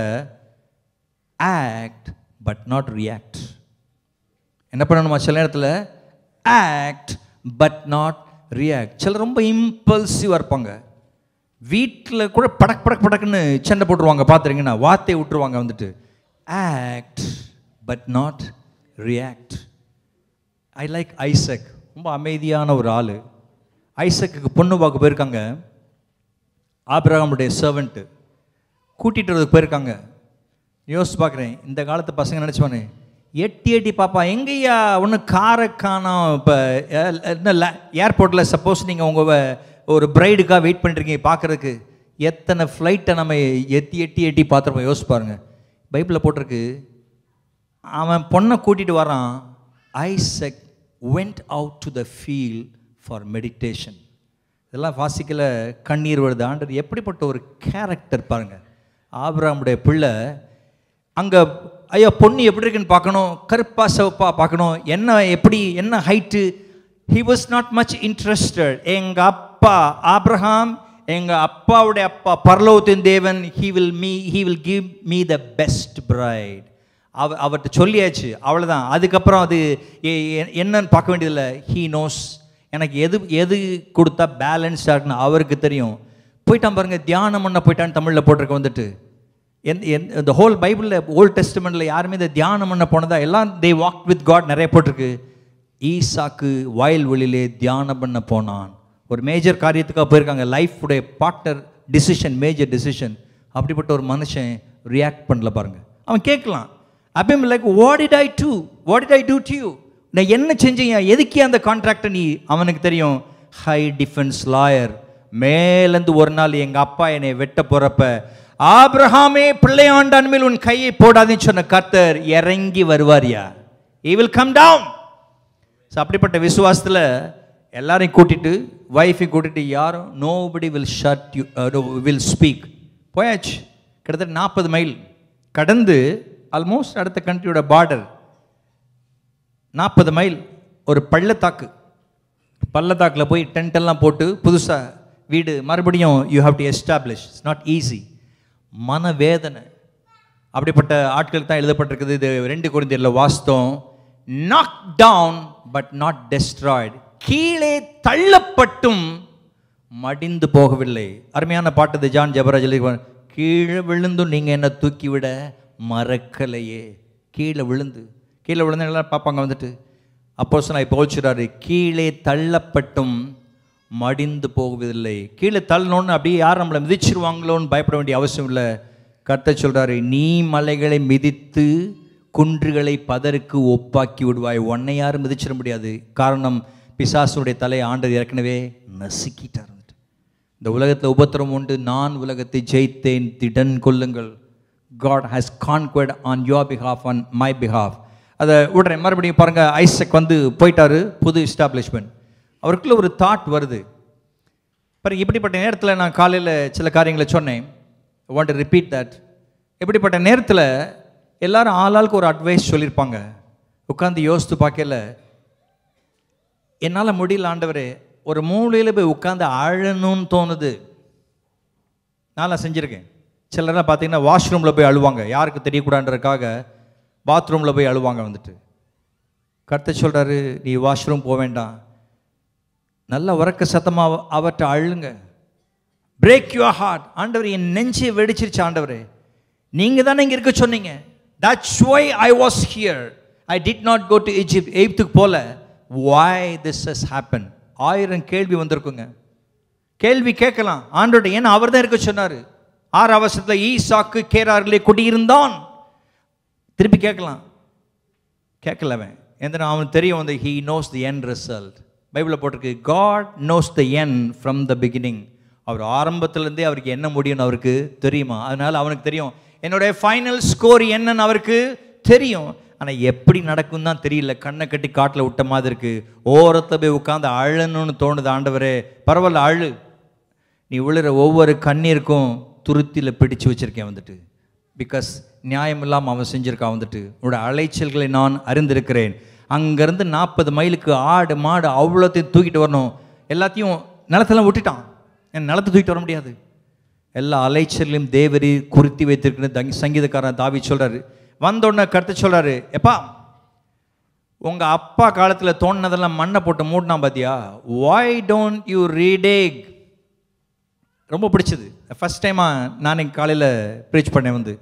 ஆக்ட் பட் நாட் ரியாக்ட் என்ன பண்ணணுமா சில நேரத்தில் ஆக்ட் பட் நாட் ரியாக்ட் சிலர் ரொம்ப இம்பல்சிவாக இருப்பாங்க வீட்டில் கூட படக் படக் படக்குன்னு சண்டை போட்டுருவாங்க பார்த்துருங்கன்னா வார்த்தையை விட்டுருவாங்க வந்துட்டு act but not react I like Isaac ரொம்ப அமைதியான ஒரு ஆள் ஐசக்குக்கு பொண்ணு பார்க்க போயிருக்காங்க ஆபிரகாமுடைய சர்வெண்ட்டு கூட்டிகிட்டு வரதுக்கு போயிருக்காங்க யோசிச்சு பார்க்குறேன் இந்த காலத்து பசங்க நினச்சோன்னே எட்டி எட்டி பாப்பா எங்கேயா ஒன்று காரை காணோம் இப்போ என்ன ஏர்போர்ட்டில் சப்போஸ் நீங்கள் உங்கள் ஒரு பிரைடுக்காக வெயிட் பண்ணிருக்கீங்க பார்க்குறதுக்கு எத்தனை ஃப்ளைட்டை நம்ம எட்டி எட்டி எட்டி பார்த்துருப்போம் யோசிச்சு பாருங்க பைபிளில் போட்டிருக்கு அவன் பொண்ணை கூட்டிகிட்டு வரான் Isaac went out to the field for meditation இதெல்லாம் வாசிக்கல கண்ணீர் வருது ஆண்டர் எப்படிப்பட்ட ஒரு கேரக்டர் பாருங்க ஆபிரகாமுடைய பிள்ளை அங்கே ஐயா பொண்ணு எப்படி இருக்குன்னு பார்க்கணும் கருப்பா சிவப்பா பார்க்கணும் என்ன எப்படி என்ன ஹைட்டு he was not much interested எங்கள் அப்பா ஆப்ரஹாம் எங்கள் அப்பாவுடைய அப்பா பரலோகத்தின் தேவன் he will me he will give me the best bride அவ அவர்கிட்ட சொல்லியாச்சு அவ்வளோதான் அதுக்கப்புறம் அது எ- எ- என்னன்னு பார்க்க வேண்டியதில்லை ஹீ நோஸ் எனக்கு எது எது கொடுத்தா பேலன்ஸ் ஆகணும் அவருக்கு தெரியும் போயிட்டான் பாருங்க தியானம் பண்ண போயிட்டான்னு தமிழில் போட்டிருக்க வந்துட்டு எந்த எந்த இந்த ஹோல் பைபிளில் ஓல்ட் டெஸ்ட்மெண்ட்டில் யாருமே இந்த தியானம் பண்ண போனதா எல்லாம் தே வாக் வித் காட் நிறைய போட்டிருக்கு ஈசாக்கு வயல்வெளியிலே தியானம் பண்ண போனான் ஒரு மேஜர் காரியத்துக்காக போயிருக்காங்க லைஃபுடைய பார்ட்னர் டிசிஷன் மேஜர் டிசிஷன் அப்படிப்பட்ட ஒரு மனுஷன் ரியாக்ட் பண்ணல பாருங்க அவன் கேட்கலாம் அப்பயும் like what it I do what it I do to you நான் என்ன செஞ்சீங்க எதுக்கே அந்த கான்ட்ராக்டை நீ அவனுக்கு தெரியும் ஹை டிஃபென்ஸ் லாயர் மேலேருந்து ஒரு நாள் எங்கள் அப்பா என்னை வெட்ட போகிறப்ப ஆபிரகாமே பிள்ளையாண்டான் மேல் உன் கையை போடாதேன்னு சொன்ன கர்த்தர் இறங்கி வருவாரியா he will come down so அப்படிப்பட்ட விசுவாசத்தில் எல்லாரையும் கூட்டிட்டு ஒய்ஃபையும் கூட்டிட்டு யாரும் nobody will shut you will speak போயாச்சு கிட்டத்தட்ட நாற்பது மைல் கடந்து ஆல்மோஸ்ட் அடுத்த கண்ட்ரியோட பார்டர் நாற்பது மைல் ஒரு பள்ளத்தாக்கு பள்ளத்தாக்கில் போய் டென்ட் எல்லாம் போட்டு புதுசாக வீடு மறுபடியும் you have to establish it's not easy மனவேதனை அப்படிப்பட்ட ஆட்களுக்கு தான் எழுதப்பட்டிருக்குது இது ரெண்டு குழந்தையில் வாஸ்தவம் knock down but not destroyed கீழே தள்ளப்பட்டும் மடிந்து போகவில்லை அருமையான பாட்டு இது ஜான் ஜபராஜ் எழுதி கீழே விழுந்தும் நீங்கள் என்ன தூக்கி விட மறக்கலையே கீழே விழுந்து கீழே விழுந்து எல்லாரும் பார்ப்பாங்க வந்துட்டு அப்போ நான் இப்போ சொல்றாரு கீழே தள்ளப்பட்டும் மடிந்து போவதில்லை கீழே தள்ளணும்னு அப்படியே யார் நம்மளை மிதிச்சிருவாங்களோன்னு பயப்பட வேண்டிய அவசியம் இல்லை கர்த்தர் சொல்றாரு நீ மலைகளை மிதித்து குன்றுகளை பதருக்கு ஒப்பாக்கி விடுவாய் உன்னை யாரும் மிதிச்சிட முடியாது காரணம் பிசாசுடைய தலையை ஆண்டது ஏற்கனவே நசுக்கிட்டார் வந்துட்டு. இந்த உலகத்தில் உபத்திரம் உண்டு நான் உலகத்தை ஜெயித்தேன் திடன் கொள்ளுங்கள் God has conquered on your behalf on my behalf அதை உடனே மறுபடியும் பாருங்க ஐசக் வந்து போயிட்டாரு புது எஸ்டாப்ளிஷ்மெண்ட் அவருக்குள்ள ஒரு தாட் வருது பாருங்க இப்படிப்பட்ட நேரத்தில் நான் காலையில் சில காரியங்களை சொன்னேன் வாண்ட் ரிப்பீட் தட் இப்படிப்பட்ட நேரத்தில் எல்லாரும் ஆளாளுக்கு ஒரு அட்வைஸ் சொல்லியிருப்பாங்க உட்காந்து யோசித்து பார்க்கல என்னால் முடியல ஆண்டவரே ஒரு மூலையில் போய் உட்காந்து அழணும்னு தோணுது நான் செஞ்சுருக்கேன் சிலர்லாம் பார்த்தீங்கன்னா வாஷ்ரூமில் போய் அழுவாங்க யாருக்கு தெரியக்கூடாதுன்றதுக்காக பாத்ரூமில் போய் அழுவாங்க வந்துட்டு கர்த்தர் சொல்கிறாரு நீ வாஷ்ரூம் போக வேண்டாம் நல்ல உறக்க சத்தமாக அவர்கிட்ட அழுங்க பிரேக் யுவர் ஹார்ட் ஆண்டவர் என் நெஞ்சை வெடிச்சிருச்சு ஆண்டவரே நீங்கள் தானே இங்கே இருக்க சொன்னீங்க that's why I was here I did not go to Egypt எய்ப்துக்கு போல வாய் திஸ் ஹஸ் ஹேப்பன் ஆயிரம் கேள்வி வந்திருக்குங்க கேள்வி கேட்கலாம் ஆண்டோட ஏன்னா அவர் தான் இருக்க சொன்னார் ஆறு அவசரத்தில் ஈசாக்கு கேராரிலே குடியிருந்தான் திருப்பி கேட்கலாம் கேட்கல அவன் எந்த அவனுக்கு தெரியும் வந்து he knows the end result பைபிளில் போட்டிருக்கு God knows the end from the beginning அவர் ஆரம்பத்திலேருந்தே அவருக்கு என்ன முடியும்னு அவருக்கு தெரியுமா அதனால அவனுக்கு தெரியும் என்னுடைய ஃபைனல் ஸ்கோர் என்னன்னு அவருக்கு தெரியும் ஆனால் எப்படி நடக்கும் தான் தெரியல கண்ணை கட்டி காட்டில் விட்ட மாதிரி இருக்கு ஓரத்தில் போய் உட்காந்து அழணும்னு தோணுது ஆண்டவரே பரவாயில்ல அழு நீ விழுற ஒவ்வொரு கண்ணீருக்கும் துருத்தியில் பிடிச்சு வச்சிருக்கேன் வந்துட்டு பிகாஸ் நியாயம் இல்லாமல் அவன் செஞ்சிருக்கான் வந்துட்டு உன்னோட அலைச்சல்களை நான் அறிந்திருக்கிறேன் அங்கேருந்து நாற்பது மைலுக்கு ஆடு மாடு அவ்வளோத்தையும் தூக்கிட்டு வரணும் எல்லாத்தையும் நிலத்தெல்லாம் விட்டுட்டான் என் நிலத்தை தூக்கிட்டு வர முடியாது எல்லா அலைச்சலையும் தேவரி குறித்தி வைத்திருக்கிற தங்கி சங்கீதக்காரன் தாவி சொல்கிறாரு வந்தோடனே கருத்து சொல்கிறாரு எப்பா உங்கள் அப்பா காலத்தில் தோணுனதெல்லாம் மண்ணை போட்டு மூடினா பாத்தியா வாய் டோன்ட் யூ ரீடேக் ரொம்ப பிடிச்சது ஃபஸ்ட் டைமாக நான் காலையில் ப்ரீச் பண்ணேன் வந்து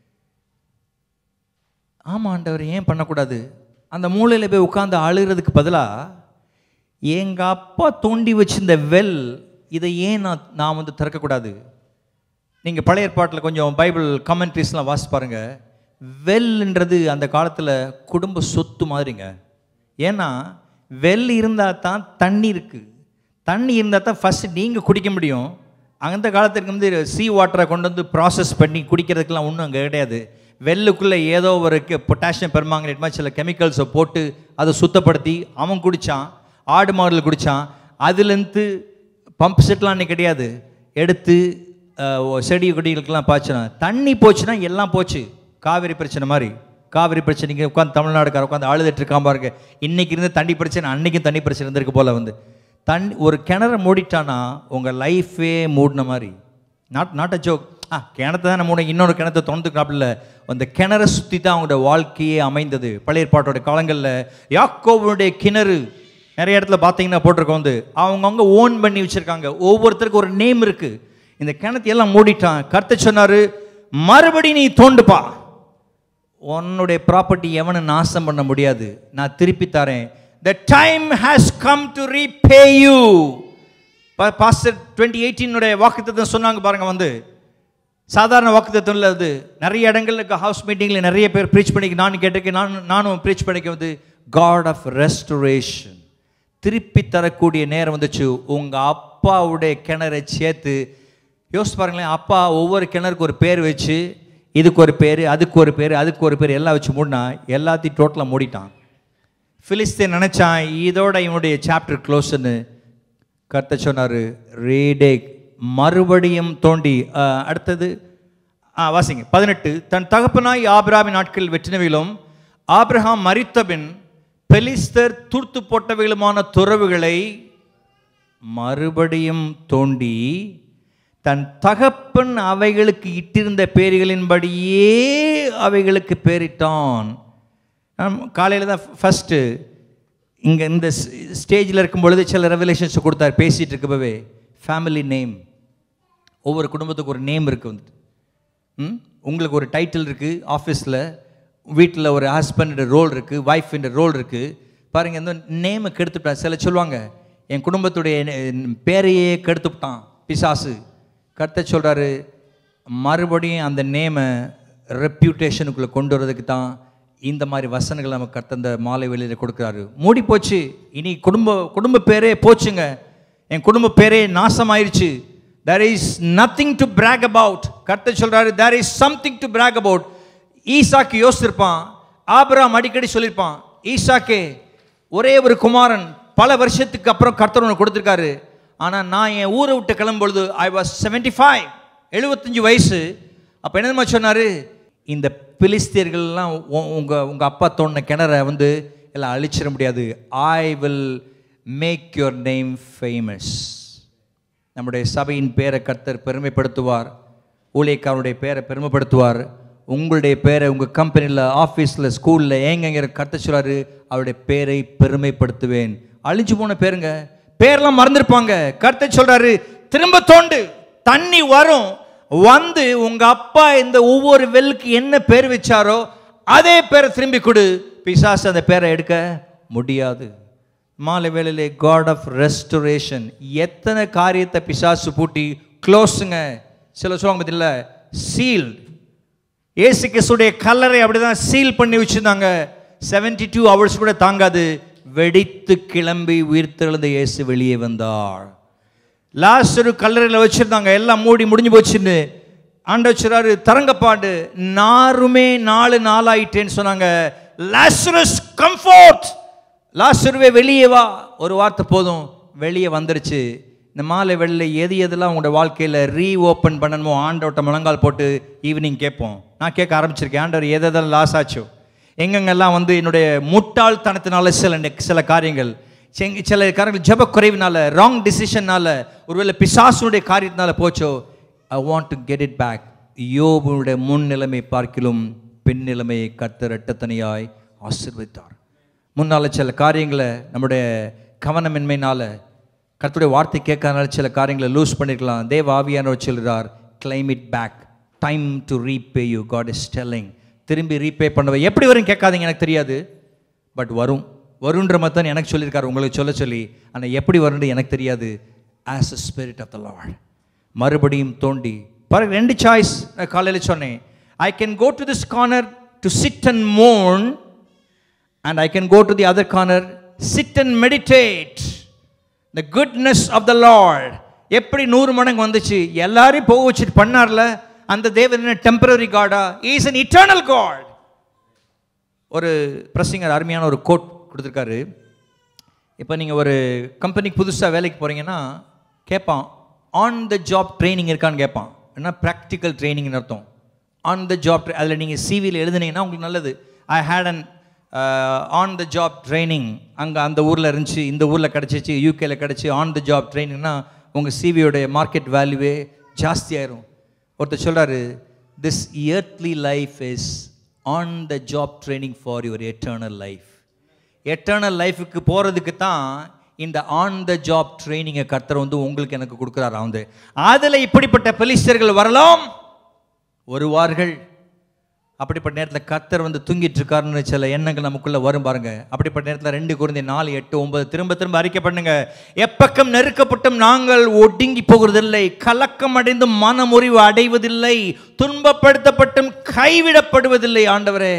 ஆமாம் ஆண்டவர் ஏன் பண்ணக்கூடாது அந்த மூலையில் போய் உட்காந்து அழுகிறதுக்கு பதிலாக எங்கள் அப்பா தோண்டி வச்சிருந்த வெல் இதை ஏன் நான் நான் வந்து திறக்கக்கூடாது நீங்கள் பழைய ஏற்பாட்டில் கொஞ்சம் பைபிள் கமெண்ட்ரிஸ்லாம் வாசி பாருங்க வெல்ன்றது அந்த காலத்தில் குடும்ப சொத்து மாதிரிங்க ஏன்னா வெல் இருந்தால் தான் தண்ணி இருக்குது தண்ணி இருந்தால் தான் ஃபஸ்ட்டு நீங்கள் குடிக்க முடியும் அந்த காலத்துக்கு வந்து சீ வாட்டரை கொண்டு வந்து ப்ராசஸ் பண்ணி குடிக்கிறதுக்கெல்லாம் ஒன்றும் அங்கே கிடையாது வெல்லுக்குள்ளே ஏதோ ஒரு பொட்டாசியம் பெர்மாங்கனேட் மாதிரி சில கெமிக்கல்ஸை போட்டு அதை சுத்தப்படுத்தி அவன் குடித்தான் ஆடு மாடுகள் குடித்தான் அதுலேருந்து பம்ப் செட்லாம் அன்றைக்கி கிடையாது எடுத்து அஹ், ஒ- செடி கொடிகளுக்கெல்லாம் பாய்ச்சினா தண்ணி போச்சுன்னா எல்லாம் போச்சு காவிரி பிரச்சனை மாதிரி காவிரி பிரச்சனைக்கு உட்காந்து தமிழ்நாடுக்கார உட்காந்து அழுதுட்டு இருக்காம பாருங்க இன்னைக்கு இருந்த தண்ணி பிரச்சனை அன்னைக்கும் தண்ணி பிரச்சனை இருந்திருக்கு போல வந்து தண்ணி ஒரு கிணறு மூடிட்டானா உங்கள் லைஃபே மூடின மாதிரி நாட் நாட் அ ஜோக் ஆ கிணத்தை தான் மூட இன்னொரு கிணத்தை தொண்டுக்கிறாப்புல அந்த கிணறை சுற்றி தான் அவங்களோட வாழ்க்கையே அமைந்தது பழைய பாட்டோட காலங்களில் யாக்கோவனுடைய கிணறு நிறைய இடத்துல பார்த்தீங்கன்னா போட்டிருக்கோம் வந்து அவங்கவுங்க ஓன் பண்ணி வச்சுருக்காங்க ஒவ்வொருத்தருக்கும் ஒரு நேம் இருக்குது இந்த கிணத்தை எல்லாம் மூடிட்டான் கருத்து சொன்னார் மறுபடி நீ தோண்டுப்பா உன்னுடைய ப்ராப்பர்ட்டி எவனும் நாசம் பண்ண முடியாது நான் திருப்பி தரேன் the time has come to repay you pastor twenty எயிட்டீனுடைய வாக்குத்தத்தம் சொன்னாங்க பாருங்க வந்து சாதாரண வாக்குத்தத்தம் இல்லை அது நிறைய இடங்கள்ல ஹவுஸ் மீட்டிங்கில் நிறைய பேர் ப்ரீச் பண்ணிக்க நான் கேட்டிருக்கேன் நான் நானும் ப்ரீச் பண்ணிக்க வந்து காட் ஆஃப் ரெஸ்டரேஷன் திருப்பி தரக்கூடிய நேரம் வந்துச்சு உங்கள் அப்பாவுடைய கிணறை சேர்த்து யோசிச்சு பாருங்களேன் அப்பா ஒவ்வொரு கிணறுக்கு ஒரு பேர் வச்சு இதுக்கு ஒரு பேர் அதுக்கு ஒரு பேர் அதுக்கு ஒரு பேர் எல்லாம் வச்சு மூடினா எல்லாத்தையும் டோட்டலாக மூடிட்டான் ஃபிலிஸ்தீன் நினச்சான் இதோட இவனுடைய சாப்டர் க்ளோஸ்ன்னு கர்த்த சொன்னார் ரீடே மறுபடியும் தோண்டி அஹ், அடுத்தது ஆ வாசிங்க பதினெட்டு தன் தகப்பனாய் ஆபிரகாமின் நாட்கள் வெற்றினவிலும் ஆபிரகாம் மரித்தபின் பெலிஸ்தர் தூர்த்து போட்டவைகளுமான துறவுகளை மறுபடியும் தோண்டி தன் தகப்பன் அவைகளுக்கு இட்டிருந்த பேர்களின்படியே அவைகளுக்கு பேரிட்டான் காலையில் தான் ஃபஸ்ட்டு இங்கே இந்த ஸ்டேஜில் இருக்கும் பொழுது சில ரெவலேஷன்ஸ் கொடுத்தார் பேசிகிட்டு இருக்கப்பவே ஃபேமிலி நேம் ஒவ்வொரு குடும்பத்துக்கு ஒரு நேம் இருக்குது வந்துட்டு ம் உங்களுக்கு ஒரு டைட்டில் இருக்குது ஆஃபீஸில் வீட்டில் ஒரு ஹஸ்பண்ட் ரோல் இருக்குது ஒய்ஃப் ரோல் இருக்குது பாருங்கள் இந்த நேமை கெடுத்துட்டான் சில சொல்லுவாங்க என் குடும்பத்துடைய நே- பேரையே கெடுத்துட்டான் பிசாசு கர்த்த சொல்கிறாரு மறுபடியும் அந்த நேமை ரெப்யூட்டேஷனுக்குள்ளே கொண்டு வரதுக்கு தான் இந்த மாதிரி வசனங்கள் நம்ம கர்த்த இந்த மாலை வெளியில் கொடுக்குறாரு மூடி போச்சு இனி குடும்ப குடும்ப பேரே போச்சுங்க என் குடும்ப பேரே நாசமாயிருச்சு there is nothing to brag about கர்த்தர் சொல்றாரு there is something to brag about Isaac யோசிச்சிருப்பான் ஆபிரகாம் அடிக்கடி சொல்லியிருப்பான் ஈசாக்கே ஒரே ஒரு குமாரன் பல வருஷத்துக்கு அப்புறம் கர்த்தர் உனக்கு கொடுத்துருக்காரு ஆனால் நான் என் ஊரை விட்டு கிளம்பும்பொழுது ஐ வாஸ் செவன்டி ஃபைவ் எழுபத்தஞ்சு வயசு அப்போ என்ன சொன்னார் இந்த பிலிஸ்தியர்கள்லாம் உ- உங்க உங்க அப்பா தோண்டின கிணற வந்து எல்லாம் அழிச்சிட முடியாது I will make your name famous நம்முடைய சபையின் பேரை கர்த்தர் பெருமைப்படுத்துவார் ஊழியக்காரனுடைய பேரை பெருமைப்படுத்துவார் உங்களுடைய பேரை உங்கள் கம்பெனியில் ஆஃபீஸில் ஸ்கூலில் எங்கெங்க கர்த்தர் சொல்றாரு அவருடைய பேரை பெருமைப்படுத்துவேன் அழிஞ்சு போன பேருங்க பேர்லாம் மறந்துருப்பாங்க கர்த்தர் சொல்றாரு திரும்ப தோண்டு தண்ணி வரும் வந்து உங்க அப்பா இந்த ஒவ்வொரு வெல்லுக்கு என்ன பேர் வச்சாரோ அதே பேரை திரும்பி கொடு பிசாசு அந்த பேரை எடுக்க முடியாது மாலை வேளையிலே காட் ஆஃப் ரெஸ்டரேஷன் எத்தனை காரியத்தை பிசாசு பூட்டி க்ளோஸுங்க சில சொல்லுவாங்க பார்த்தீங்களா சீல்ட் ஏசு கிறிஸ்துடைய கல்லறை அப்படிதான் சீல் பண்ணி வச்சிருந்தாங்க 72 டூ ஹவர்ஸ் கூட தாங்காது வெடித்து கிளம்பி உயிர்த்தெழுந்த இயேசு வெளியே வந்தார் லாஸ்டரு கல்லறையில் வச்சிருந்தாங்க எல்லாம் மூடி முடிஞ்சு போச்சுன்னு ஆண்டவர் சொல்றாரு தரங்கப்பாண்டு நாருமே நாலு நாளாயிட்டேன்னு சொன்னாங்க லாசரஸ் கம்ஃபோர்ட் லாசருவே வெளியே வா ஒரு வார்த்தை போதும் வெளியே வந்துருச்சு இந்த மாலை வெளில எது எதெல்லாம் உங்களோட வாழ்க்கையில் ரீ ஓப்பன் பண்ணணுமோ ஆண்டவர்கிட்ட முழங்கால் போட்டு ஈவினிங் கேட்போம் நான் கேட்க ஆரம்பிச்சிருக்கேன் ஆண்டவர் எது எதெல்லாம் லாஸ் ஆச்சோ எங்கெங்கெல்லாம் வந்து என்னுடைய முட்டாள்தனத்தினால சில நெ- சில காரியங்கள் செங்க- சில காரியங்கள் ஜெப குறைவினால ராங் டிசிஷன்னால ஒருவேளை பிசாசுடைய காரியத்தினால போச்சோ I want to get it back யோபுடைய முன் நிலைமை பார்க்கிலும் பின் நிலைமையை கர்த்தர் இரட்டத்தனையாய் ஆசீர்வதித்தார் முன்னால் சில காரியங்களை நம்முடைய கவனமின்மைனால கர்த்தருடைய வார்த்தை கேட்கறதுனால சில காரியங்களை லூஸ் பண்ணிருக்கலாம் தேவ ஆவியானவர் சொல்கிறார் claim it back time to repay you God is telling திரும்பி ரீபே பண்ணவை எப்படி வரும் கேட்காதீங்க எனக்கு தெரியாது பட் வரும் வருன்ற மாதிரி தான் எனக்கு சொல்லியிருக்காரு உங்களுக்கு சொல்ல சொல்லி ஆனால் எப்படி வரும்னு எனக்கு தெரியாது as a spirit of the lord மறுபடியும் தோண்டி பாருங்க ரெண்டு சாய்ஸ் நான் காலையில் சொன்னேன் I can go to this corner to sit and moan and I can go to the other corner, sit and meditate the goodness of the Lord. எப்படி நூறு மடங்கு வந்துச்சு எல்லாரையும் போக வச்சுட்டு பண்ணார்ல அந்த தேவன் என்ன டெம்பரரி காடா இஸ் an eternal God ஒரு பிரசிங்கர் அருமையான ஒரு கோட் கொடுத்துருக்காரு இப்போ நீங்கள் ஒரு கம்பெனிக்கு புதுசாக வேலைக்கு போகிறீங்கன்னா கேட்பான் ஆன் த ஜாப் ட்ரைனிங் இருக்கான்னு கேட்பான் என்ன ப்ராக்டிக்கல் ட்ரைனிங்னு அர்த்தம் ஆன் த ஜாப் அதில் நீங்கள் சிவியில் எழுதுனீங்கன்னா உங்களுக்கு நல்லது I had an on the job training அங்கே அந்த ஊரில் இருந்துச்சு இந்த ஊரில் கிடச்சிச்சு யூகேல கிடச்சி ஆன் த ஜாப் ட்ரைனிங்னா உங்கள் சிவியோடைய மார்க்கெட் வேல்யூவே ஜாஸ்தி ஆயிரும் ஒருத்தர் சொல்கிறாரு this earthly life is on the job training for your eternal life eternal லைஃபுக்கு போகிறதுக்கு தான் இந்த ஆன் த ஜாப் ட்ரைனிங்கை கர்த்தர் வந்து உங்களுக்கு எனக்கு கொடுக்குறாரு வந்து அதில் இப்படிப்பட்ட பெலிஸ்டர்கள் வரலாம் வருவார்கள் அப்படிப்பட்ட நேரத்தில் கர்த்தர் வந்து தூங்கிட்டு இருக்காருன்னு சில எண்ணங்கள் நமக்குள்ள வரும் பாருங்க அப்படிப்பட்ட நேரத்தில் ரெண்டு குழந்தை நாலு எட்டு ஒன்பது திரும்ப திரும்ப அறிக்கை பண்ணுங்க எப்பக்கம் நெருக்கப்பட்டும் நாங்கள் ஒடுங்கி போகிறதில்லை கலக்கம் அடைந்தும் மனமுறிவு அடைவதில்லை துன்பப்படுத்தப்பட்டும் கைவிடப்படுவதில்லை ஆண்டவரே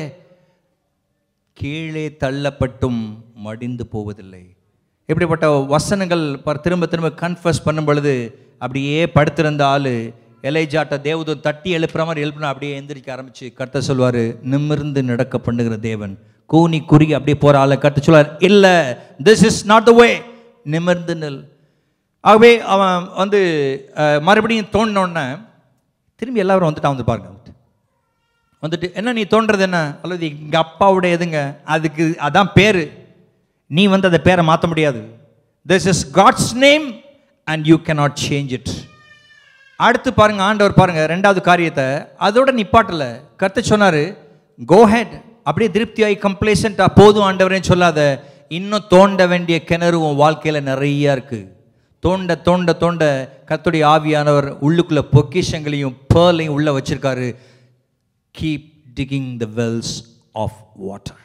கீழே தள்ளப்பட்டும் மடிந்து போவதில்லை இப்படிப்பட்ட வசனங்கள் ப- திரும்ப திரும்ப கன்ஃபஸ் பண்ணும் பொழுது அப்படியே படுத்திருந்த ஆள் எலைஜாட்ட தேவதூன் தட்டி எழுப்புற மாதிரி எழுப்புனா அப்படியே எந்திரிக்க ஆரம்பிச்சு கர்த்த சொல்வார் நிமிர்ந்து நடக்க பண்ணுகிற தேவன் கூனி குறுகி அப்படியே போகிற ஆளை கர்த்த சொல்வார் இல்லை this is not the way நிமிர்ந்து நில் ஆகவே அவன் வந்து அஹ், மறுபடியும் தோண்டினோடனே திரும்பி எல்லாரும் வந்துட்டான் வந்து பாருங்க வந்துட்டு வந்துட்டு என்ன நீ தோன்றது என்ன அல்லது எங்கள் அப்பாவுடைய எதுங்க அதுக்கு அதான் பேர் நீ வந்து அந்த பேரை மாற்ற முடியாது this is God's name and you cannot change it அடுத்து பாருங்க ஆண்டவர் பாருங்க ரெண்டாவது காரியத்தை அதோட நிப்பாட்டல கர்த்த சொன்னாரு கோ ஹெட் அப்படியே திருப்தியாகி கம்ப்ளேசண்டா போதும் ஆண்டவரேன்னு சொல்லாத இன்னும் தோண்ட வேண்டிய கிணறு உன் வாழ்க்கையில நிறைய இருக்கு தோண்ட தோண்ட தோண்ட கர்த்தருடைய ஆவியானவர் உள்ளுக்குள்ள பொக்கிஷங்களையும் பேர்லையும் உள்ள வச்சிருக்காரு keep digging the wells of water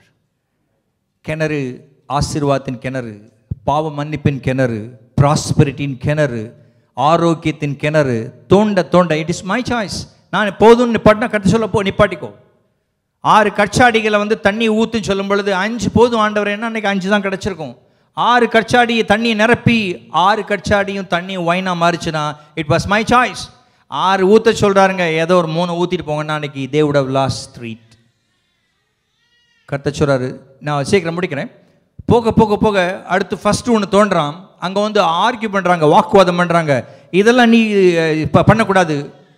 கிணறு ஆசீர்வாதத்தின் கிணறு பாவ மன்னிப்பின் கிணறு ப்ராஸ்பரிட்டியின் கிணறு ஆரோக்கியத்தின் கிணறு தோண்ட தோண்ட இட் இஸ் மை சாய்ஸ் நான் போதும் நிப்பாட்டினா கட்டு சொல்ல போ நிப்பாட்டிக்கோ ஆறு கச்சாடிகளை வந்து தண்ணி ஊத்துன்னு சொல்லும் பொழுது அஞ்சு போதும் ஆண்டவர் என்ன அன்னைக்கு அஞ்சு தான் கிடச்சிருக்கும் ஆறு கச்சாடி தண்ணி நிரப்பி ஆறு கச்சாடியும் தண்ணி ஒயினா மாறிச்சுன்னா இட் வாஸ் மை சாய்ஸ் ஆறு ஊத்த சொல்றாருங்க ஏதோ ஒரு மூணு ஊத்திட்டு போங்கன்னா அன்னைக்கு தே would have lost த்ரீட் கர்த்தர் சொல்றாரு நான் சீக்கிரம் முடிக்கிறேன் போக போக போக அடுத்து ஃபர்ஸ்ட் ஒன்று தோன்றான் அங்கே வந்து ஆர்கியூ பண்ணுறாங்க வாக்குவாதம் பண்ணுறாங்க இதெல்லாம் நீ இப்போ பண்ணக்கூடாது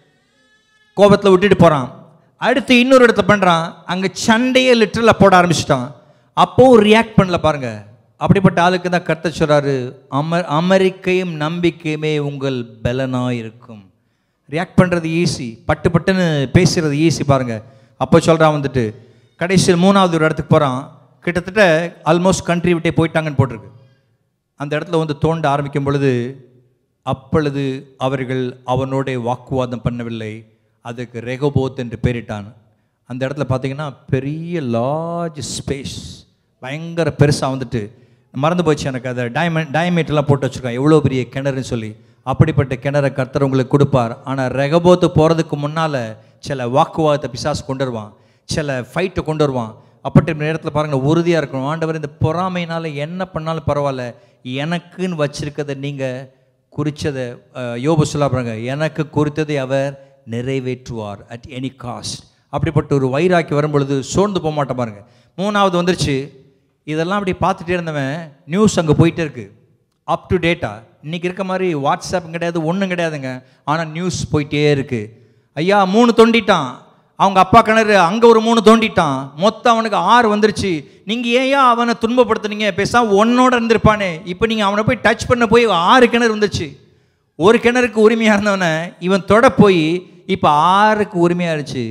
கோபத்தில் விட்டுட்டு போகிறான் அடுத்து இன்னொரு இடத்த பண்ணுறான் அங்கே சண்டையே லிட்டரில் போட ஆரம்பிச்சிட்டான் அப்போவும் ரியாக்ட் பண்ணல பாருங்க அப்படிப்பட்ட ஆளுக்கு தான் கர்த்தர் சொல்றாரு அம அமெரிக்கையும் நம்பிக்கையுமே உங்கள் பலனாக இருக்கும் ரியாக்ட் பண்ணுறது ஈஸி பட்டு பட்டுன்னு பேசுறது ஈஸி பாருங்க அப்போ சொல்கிறான் வந்துட்டு கடைசியில் மூணாவது ஒரு இடத்துக்கு போகிறான் கிட்டத்தட்ட ஆல்மோஸ்ட் கண்ட்ரி விட்டே போயிட்டாங்கன்னு போட்டிருக்கு அந்த இடத்துல வந்து தோண்ட ஆரம்பிக்கும் பொழுது அப்பொழுது அவர்கள் அவனோட வாக்குவாதம் பண்ணவில்லை அதுக்கு ரெகபோத் என்று பெயரிட்டான் அந்த இடத்துல பார்த்தீங்கன்னா பெரிய லார்ஜ் ஸ்பேஸ் பயங்கர பெருசாக வந்துட்டு மறந்து போச்சு எனக்கு அதை டைமண்ட் டயமீட்டர்லாம் போட்டு வச்சுருக்கான் எவ்வளோ பெரிய கிணறுன்னு சொல்லி அப்படிப்பட்ட கிணறை கர்த்தர் உங்களுக்கு கொடுப்பார் ஆனால் ரெகபோத்து போகிறதுக்கு முன்னால் சில வாக்குவாதத்தை பிசாசு கொண்டு வருவான் சில ஃபைட்டை கொண்டு வருவான் அப்பட்ட நேரத்தில் பாருங்கள் உறுதியாக இருக்கணும் ஆண்டவர் இந்த பொறாமையினால் என்ன பண்ணாலும் பரவாயில்ல எனக்குன்னு வச்சிருக்கதை நீங்கள் குறித்ததை யோபு சொல்ல பாருங்க எனக்கு குறித்ததை அவர் நிறைவேற்றுவார் அட் எனி காஸ்ட் அப்படிப்பட்ட ஒரு வைராக்கி வரும் பொழுது சோர்ந்து போக மாட்டேன் பாருங்க மூணாவது வந்துருச்சு இதெல்லாம் அப்படி பார்த்துட்டே இருந்தவன் நியூஸ் அங்கே போயிட்டே இருக்கு அப் டு டேட்டா இன்னைக்கு இருக்க மாதிரி வாட்ஸ்அப் கிடையாது ஒன்றும் கிடையாதுங்க ஆனால் நியூஸ் போயிட்டே இருக்கு ஐயா மூணு தொண்டிட்டான் அவங்க அப்பா கிணறு அங்கே ஒரு மூணு தோண்டிட்டான் மொத்தம் அவனுக்கு ஆறு வந்துருச்சு நீங்கள் ஏயா அவனை துன்பப்படுத்துனீங்க பேசாம ஒன்னோட இருந்திருப்பானே இப்போ நீங்கள் அவனை போய் டச் பண்ண போய் ஆறு கிணறு வந்துருச்சு ஒரு கிணறுக்கு உரிமையாக இருந்தவனை இவன் தொட போய் இப்போ ஆறுக்கு உரிமையாக இருந்துச்சு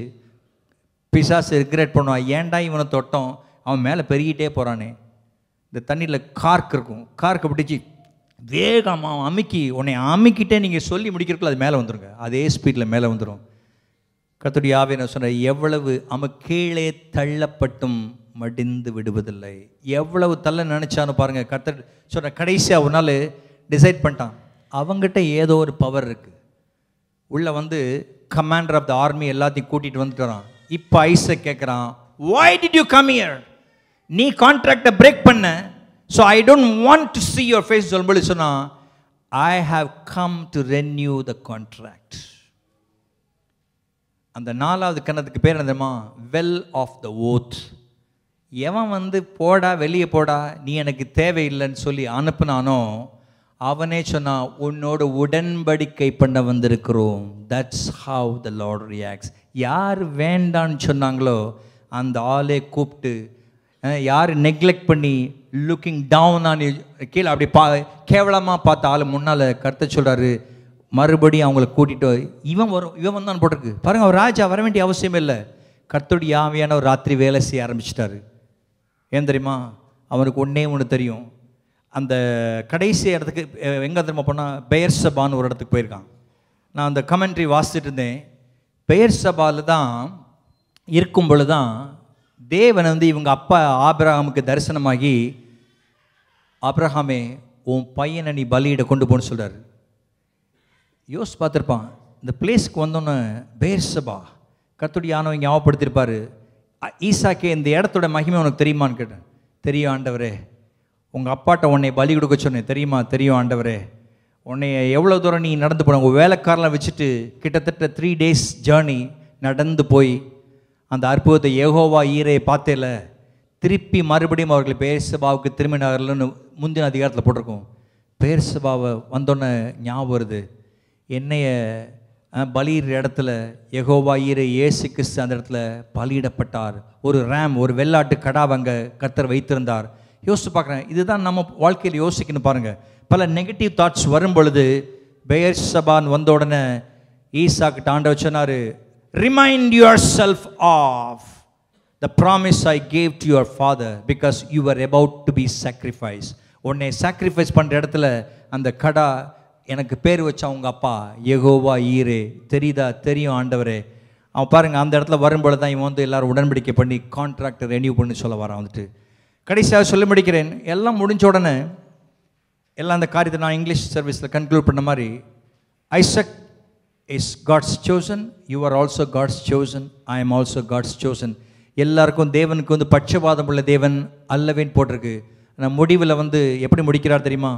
பிசாசு ரிக்ரெட் பண்ணுவான் ஏன்டா இவனை தொட்டோம் அவன் மேலே பெருகிட்டே போகிறானே இந்த தண்ணியில் கார்க் இருக்கும் கார்க்கை பிடிச்சி வேகமாக அவன் அமுக்கி உன்னை அமுக்கிட்டே நீங்கள் சொல்லி முடிக்கிறதுக்குள்ள அது மேலே வந்துருங்க அதே ஸ்பீடில் மேலே வந்துடும் கத்துடைய ஆவே நான் சொன்னேன் எவ்வளவு அவன் கீழே தள்ளப்பட்டும் மடிந்து விடுவதில்லை எவ்வளவு தள்ள நினைச்சான்னு பாருங்க கர்த்தர் சொன்ன கடைசியாக ஒரு நாள் டிசைட் பண்ணிட்டான் அவங்ககிட்ட ஏதோ ஒரு பவர் இருக்கு உள்ள வந்து கமாண்டர் ஆஃப் த ஆர்மி எல்லாத்தையும் கூட்டிட்டு வந்துட்டு வரான் இப்போ ஐஸை கேட்குறான் why did you come here நீ கான்ட்ராக்டை பிரேக் பண்ண so I don't want to see your face சொல்லும்போது சொன்னான் I have come to renew the contract அந்த நாலாவது கிணத்துக்கு பேர் என்ன தெரியுமா வெல் ஆஃப் த ஓத் எவன் வந்து போடா வெளியே போடா நீ எனக்கு தேவையில்லைன்னு சொல்லி அனுப்புனானோ அவனே சொன்னான் உன்னோட உடன்படிக்கை பண்ண வந்திருக்கிறோம் that's how the lord reacts யார் வேண்டான்னு சொன்னாங்களோ அந்த ஆளே கூப்பிட்டு அஹ், யார் நெக்லெக்ட் பண்ணி லுக்கிங் டவுன் ஆன் கீழே அப்படி பா கேவலமாக பார்த்த ஆள் முன்னால் கருத்தை சொல்கிறாரு மறுபடியும் அவங்கள கூட்டிட்டு போய், இவன் வரும் இவன் வந்தான் போட்டிருக்கு பாருங்க அவர் ராஜா வர வேண்டிய அவசியமே இல்லை கர்த்தருடைய ஆவியான ஒரு ராத்திரி வேலை செய்ய ஆரம்பிச்சிட்டாரு ஏன் தெரியுமா அவனுக்கு ஒன்றே ஒன்று தெரியும் அந்த கடைசி இடத்துக்கு அஹ், எங்க தெரியுமா போனால் பெயர் சபான்னு ஒரு இடத்துக்கு போயிருக்கான் நான் அந்த கமெண்ட்ரி வாசிச்சுட்டு இருந்தேன் பெயர் சபாவில் தான் இருக்கும் பொழுது தான் தேவன் வந்து இவங்க அப்பா ஆபிரகாமுக்கு தரிசனமாகி ஆபிரகாமே உன் பையனை நீ பலியிட கொண்டு போன்னு சொல்றாரு யோசிச்சு பார்த்துருப்பான் இந்த பிளேஸ்க்கு வந்தோன்னே பேர்சபா கத்துடைய ஆனவங்க ஞாபகப்படுத்தியிருப்பாரு அ- ஈசாக்கே இந்த இடத்தோட மகிமை உனக்கு தெரியுமான்னு கேட்டேன் தெரியும் ஆண்டவரே உங்கள் அப்பாட்ட உன்னை பலி கொடுக்க சொன்னேன் தெரியுமா தெரியும் ஆண்டவரே உன்னை எவ்வளோ தூரம் நீ நடந்து போன உங்கள் வேலைக்காரலாம் வச்சுட்டு கிட்டத்தட்ட த்ரீ டேஸ் ஜேர்னி நடந்து போய் அந்த அற்புதத்தை ஏகோவா ஈரையை பார்த்தேல திருப்பி மறுபடியும் அவர்கள் பேர்சபாவுக்கு திரும்பினார்கள்னு முந்தின அதிகாரத்தில் போட்டிருக்கோம் பேர்சபாவை வந்தோன்னே ஞாபகம் வருது என்னைய அஹ், பலியிடுற இடத்துல யெகோவா ஈரை இயேசு கிறிஸ்து அந்த இடத்துல பலியிடப்பட்டார் ஒரு ரேம் ஒரு வெள்ளாட்டு கடாவை அங்கே கர்த்தர் வைத்திருந்தார் யோசிச்சு பார்க்குறேன் இதுதான் நம்ம வாழ்க்கையில் யோசிக்கணும் பாருங்கள் பல நெகட்டிவ் தாட்ஸ் வரும் பொழுது பெயர் சபான் வந்த உடனே ஈசாக்கிட்ட ஆண்டவர் சொன்னார் remind yourself of the promise I gave to your father because you are about to be sacrifice உன்னை சாக்ரிஃபைஸ் பண்ணுற இடத்துல அந்த கடா எனக்கு பேர் வச்ச அவங்க அப்பா யெகோவா ஈரே தெரியுதா தெரியும் ஆண்டவரே அவன் பாருங்க அந்த இடத்துல வரும்பொழுது தான் இவன் வந்து எல்லாரும் உடன்படிக்கை பண்ணி கான்ட்ராக்டை ரெனியூ பண்ணி சொல்ல வரான் வந்துட்டு கடைசியாக சொல்ல முடிக்கிறேன் எல்லாம் முடிஞ்ச உடனே எல்லாம் அந்த காரியத்தை நான் இங்கிலீஷ் சர்வீஸில் கன்க்ளூட் பண்ண மாதிரி Isaac is God's chosen you are also God's chosen I am also God's chosen எல்லாருக்கும் தேவனுக்கு வந்து பட்சபாதம் உள்ள தேவன் அல்லவேன்னு போட்டிருக்கு ஆனால் முடிவில் வந்து எப்படி முடிக்கிறார் தெரியுமா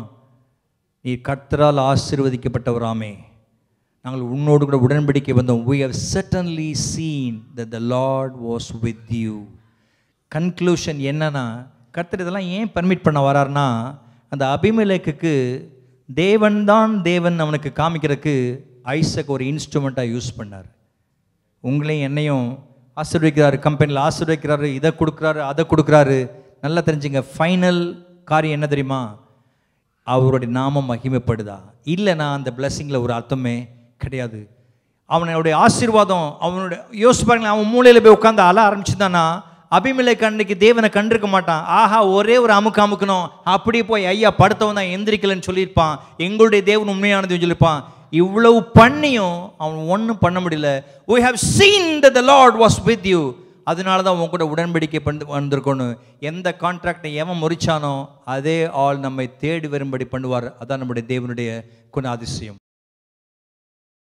நீ கர்த்தரால் ஆசீர்வதிக்கப்பட்டவராமே நாங்கள் உன்னோடு கூட உடன்படிக்கை வந்தோம் we have certainly seen that the lord was with you conclusion என்னன்னா கர்த்தர் இதெல்லாம் ஏன் பர்மிட் பண்ண வரார்னா அந்த அபிமலேக்குக்கு தேவன் தான் தேவன் அவனுக்கு காமிக்கிறதுக்கு ஐசக் ஒரு இன்ஸ்ட்ருமெண்ட்டாக யூஸ் பண்ணார் உங்களையும் என்னையும் ஆசீர்வதிக்கிறாரு கம்பெனியில் ஆசீர்வதிக்கிறாரு இதை கொடுக்குறாரு அதை கொடுக்குறாரு நல்லா தெரிஞ்சுங்க ஃபைனல் காரியம் என்ன தெரியுமா அவருடைய நாமம் மகிமைப்படுதா இல்லைனா அந்த பிளெஸ்ஸிங்கில் ஒரு அர்த்தமே கிடையாது அவனுடைய ஆசீர்வாதம் அவனுடைய யோசிச்சு பாருங்களேன் அவன் மூலையில் போய் உட்காந்து அழ ஆரம்பிச்சுதானா அபிமலை கண்ணுக்கு தேவனை கண்டிருக்க மாட்டான் ஆஹா ஒரே ஒரு அமுக்கு அமுக்கணும் அப்படியே போய் ஐயா படுத்தவன் தான் எந்திரிக்கலன்னு சொல்லியிருப்பான் எங்களுடைய தேவன் உண்மையானது சொல்லியிருப்பான் இவ்வளவு பண்ணியும் அவன் ஒன்றும் பண்ண முடியல we have seen that the lord was with you அதனால தான் உன் கூட உடன்படிக்கை பண்ணி வந்திருக்கணும் எந்த கான்ட்ராக்டை எவன் முறிச்சானோ அதே ஆள் நம்மை தேடி வரும்படி பண்ணுவார் அதான் நம்முடைய தேவனுடைய குண அதிசயம்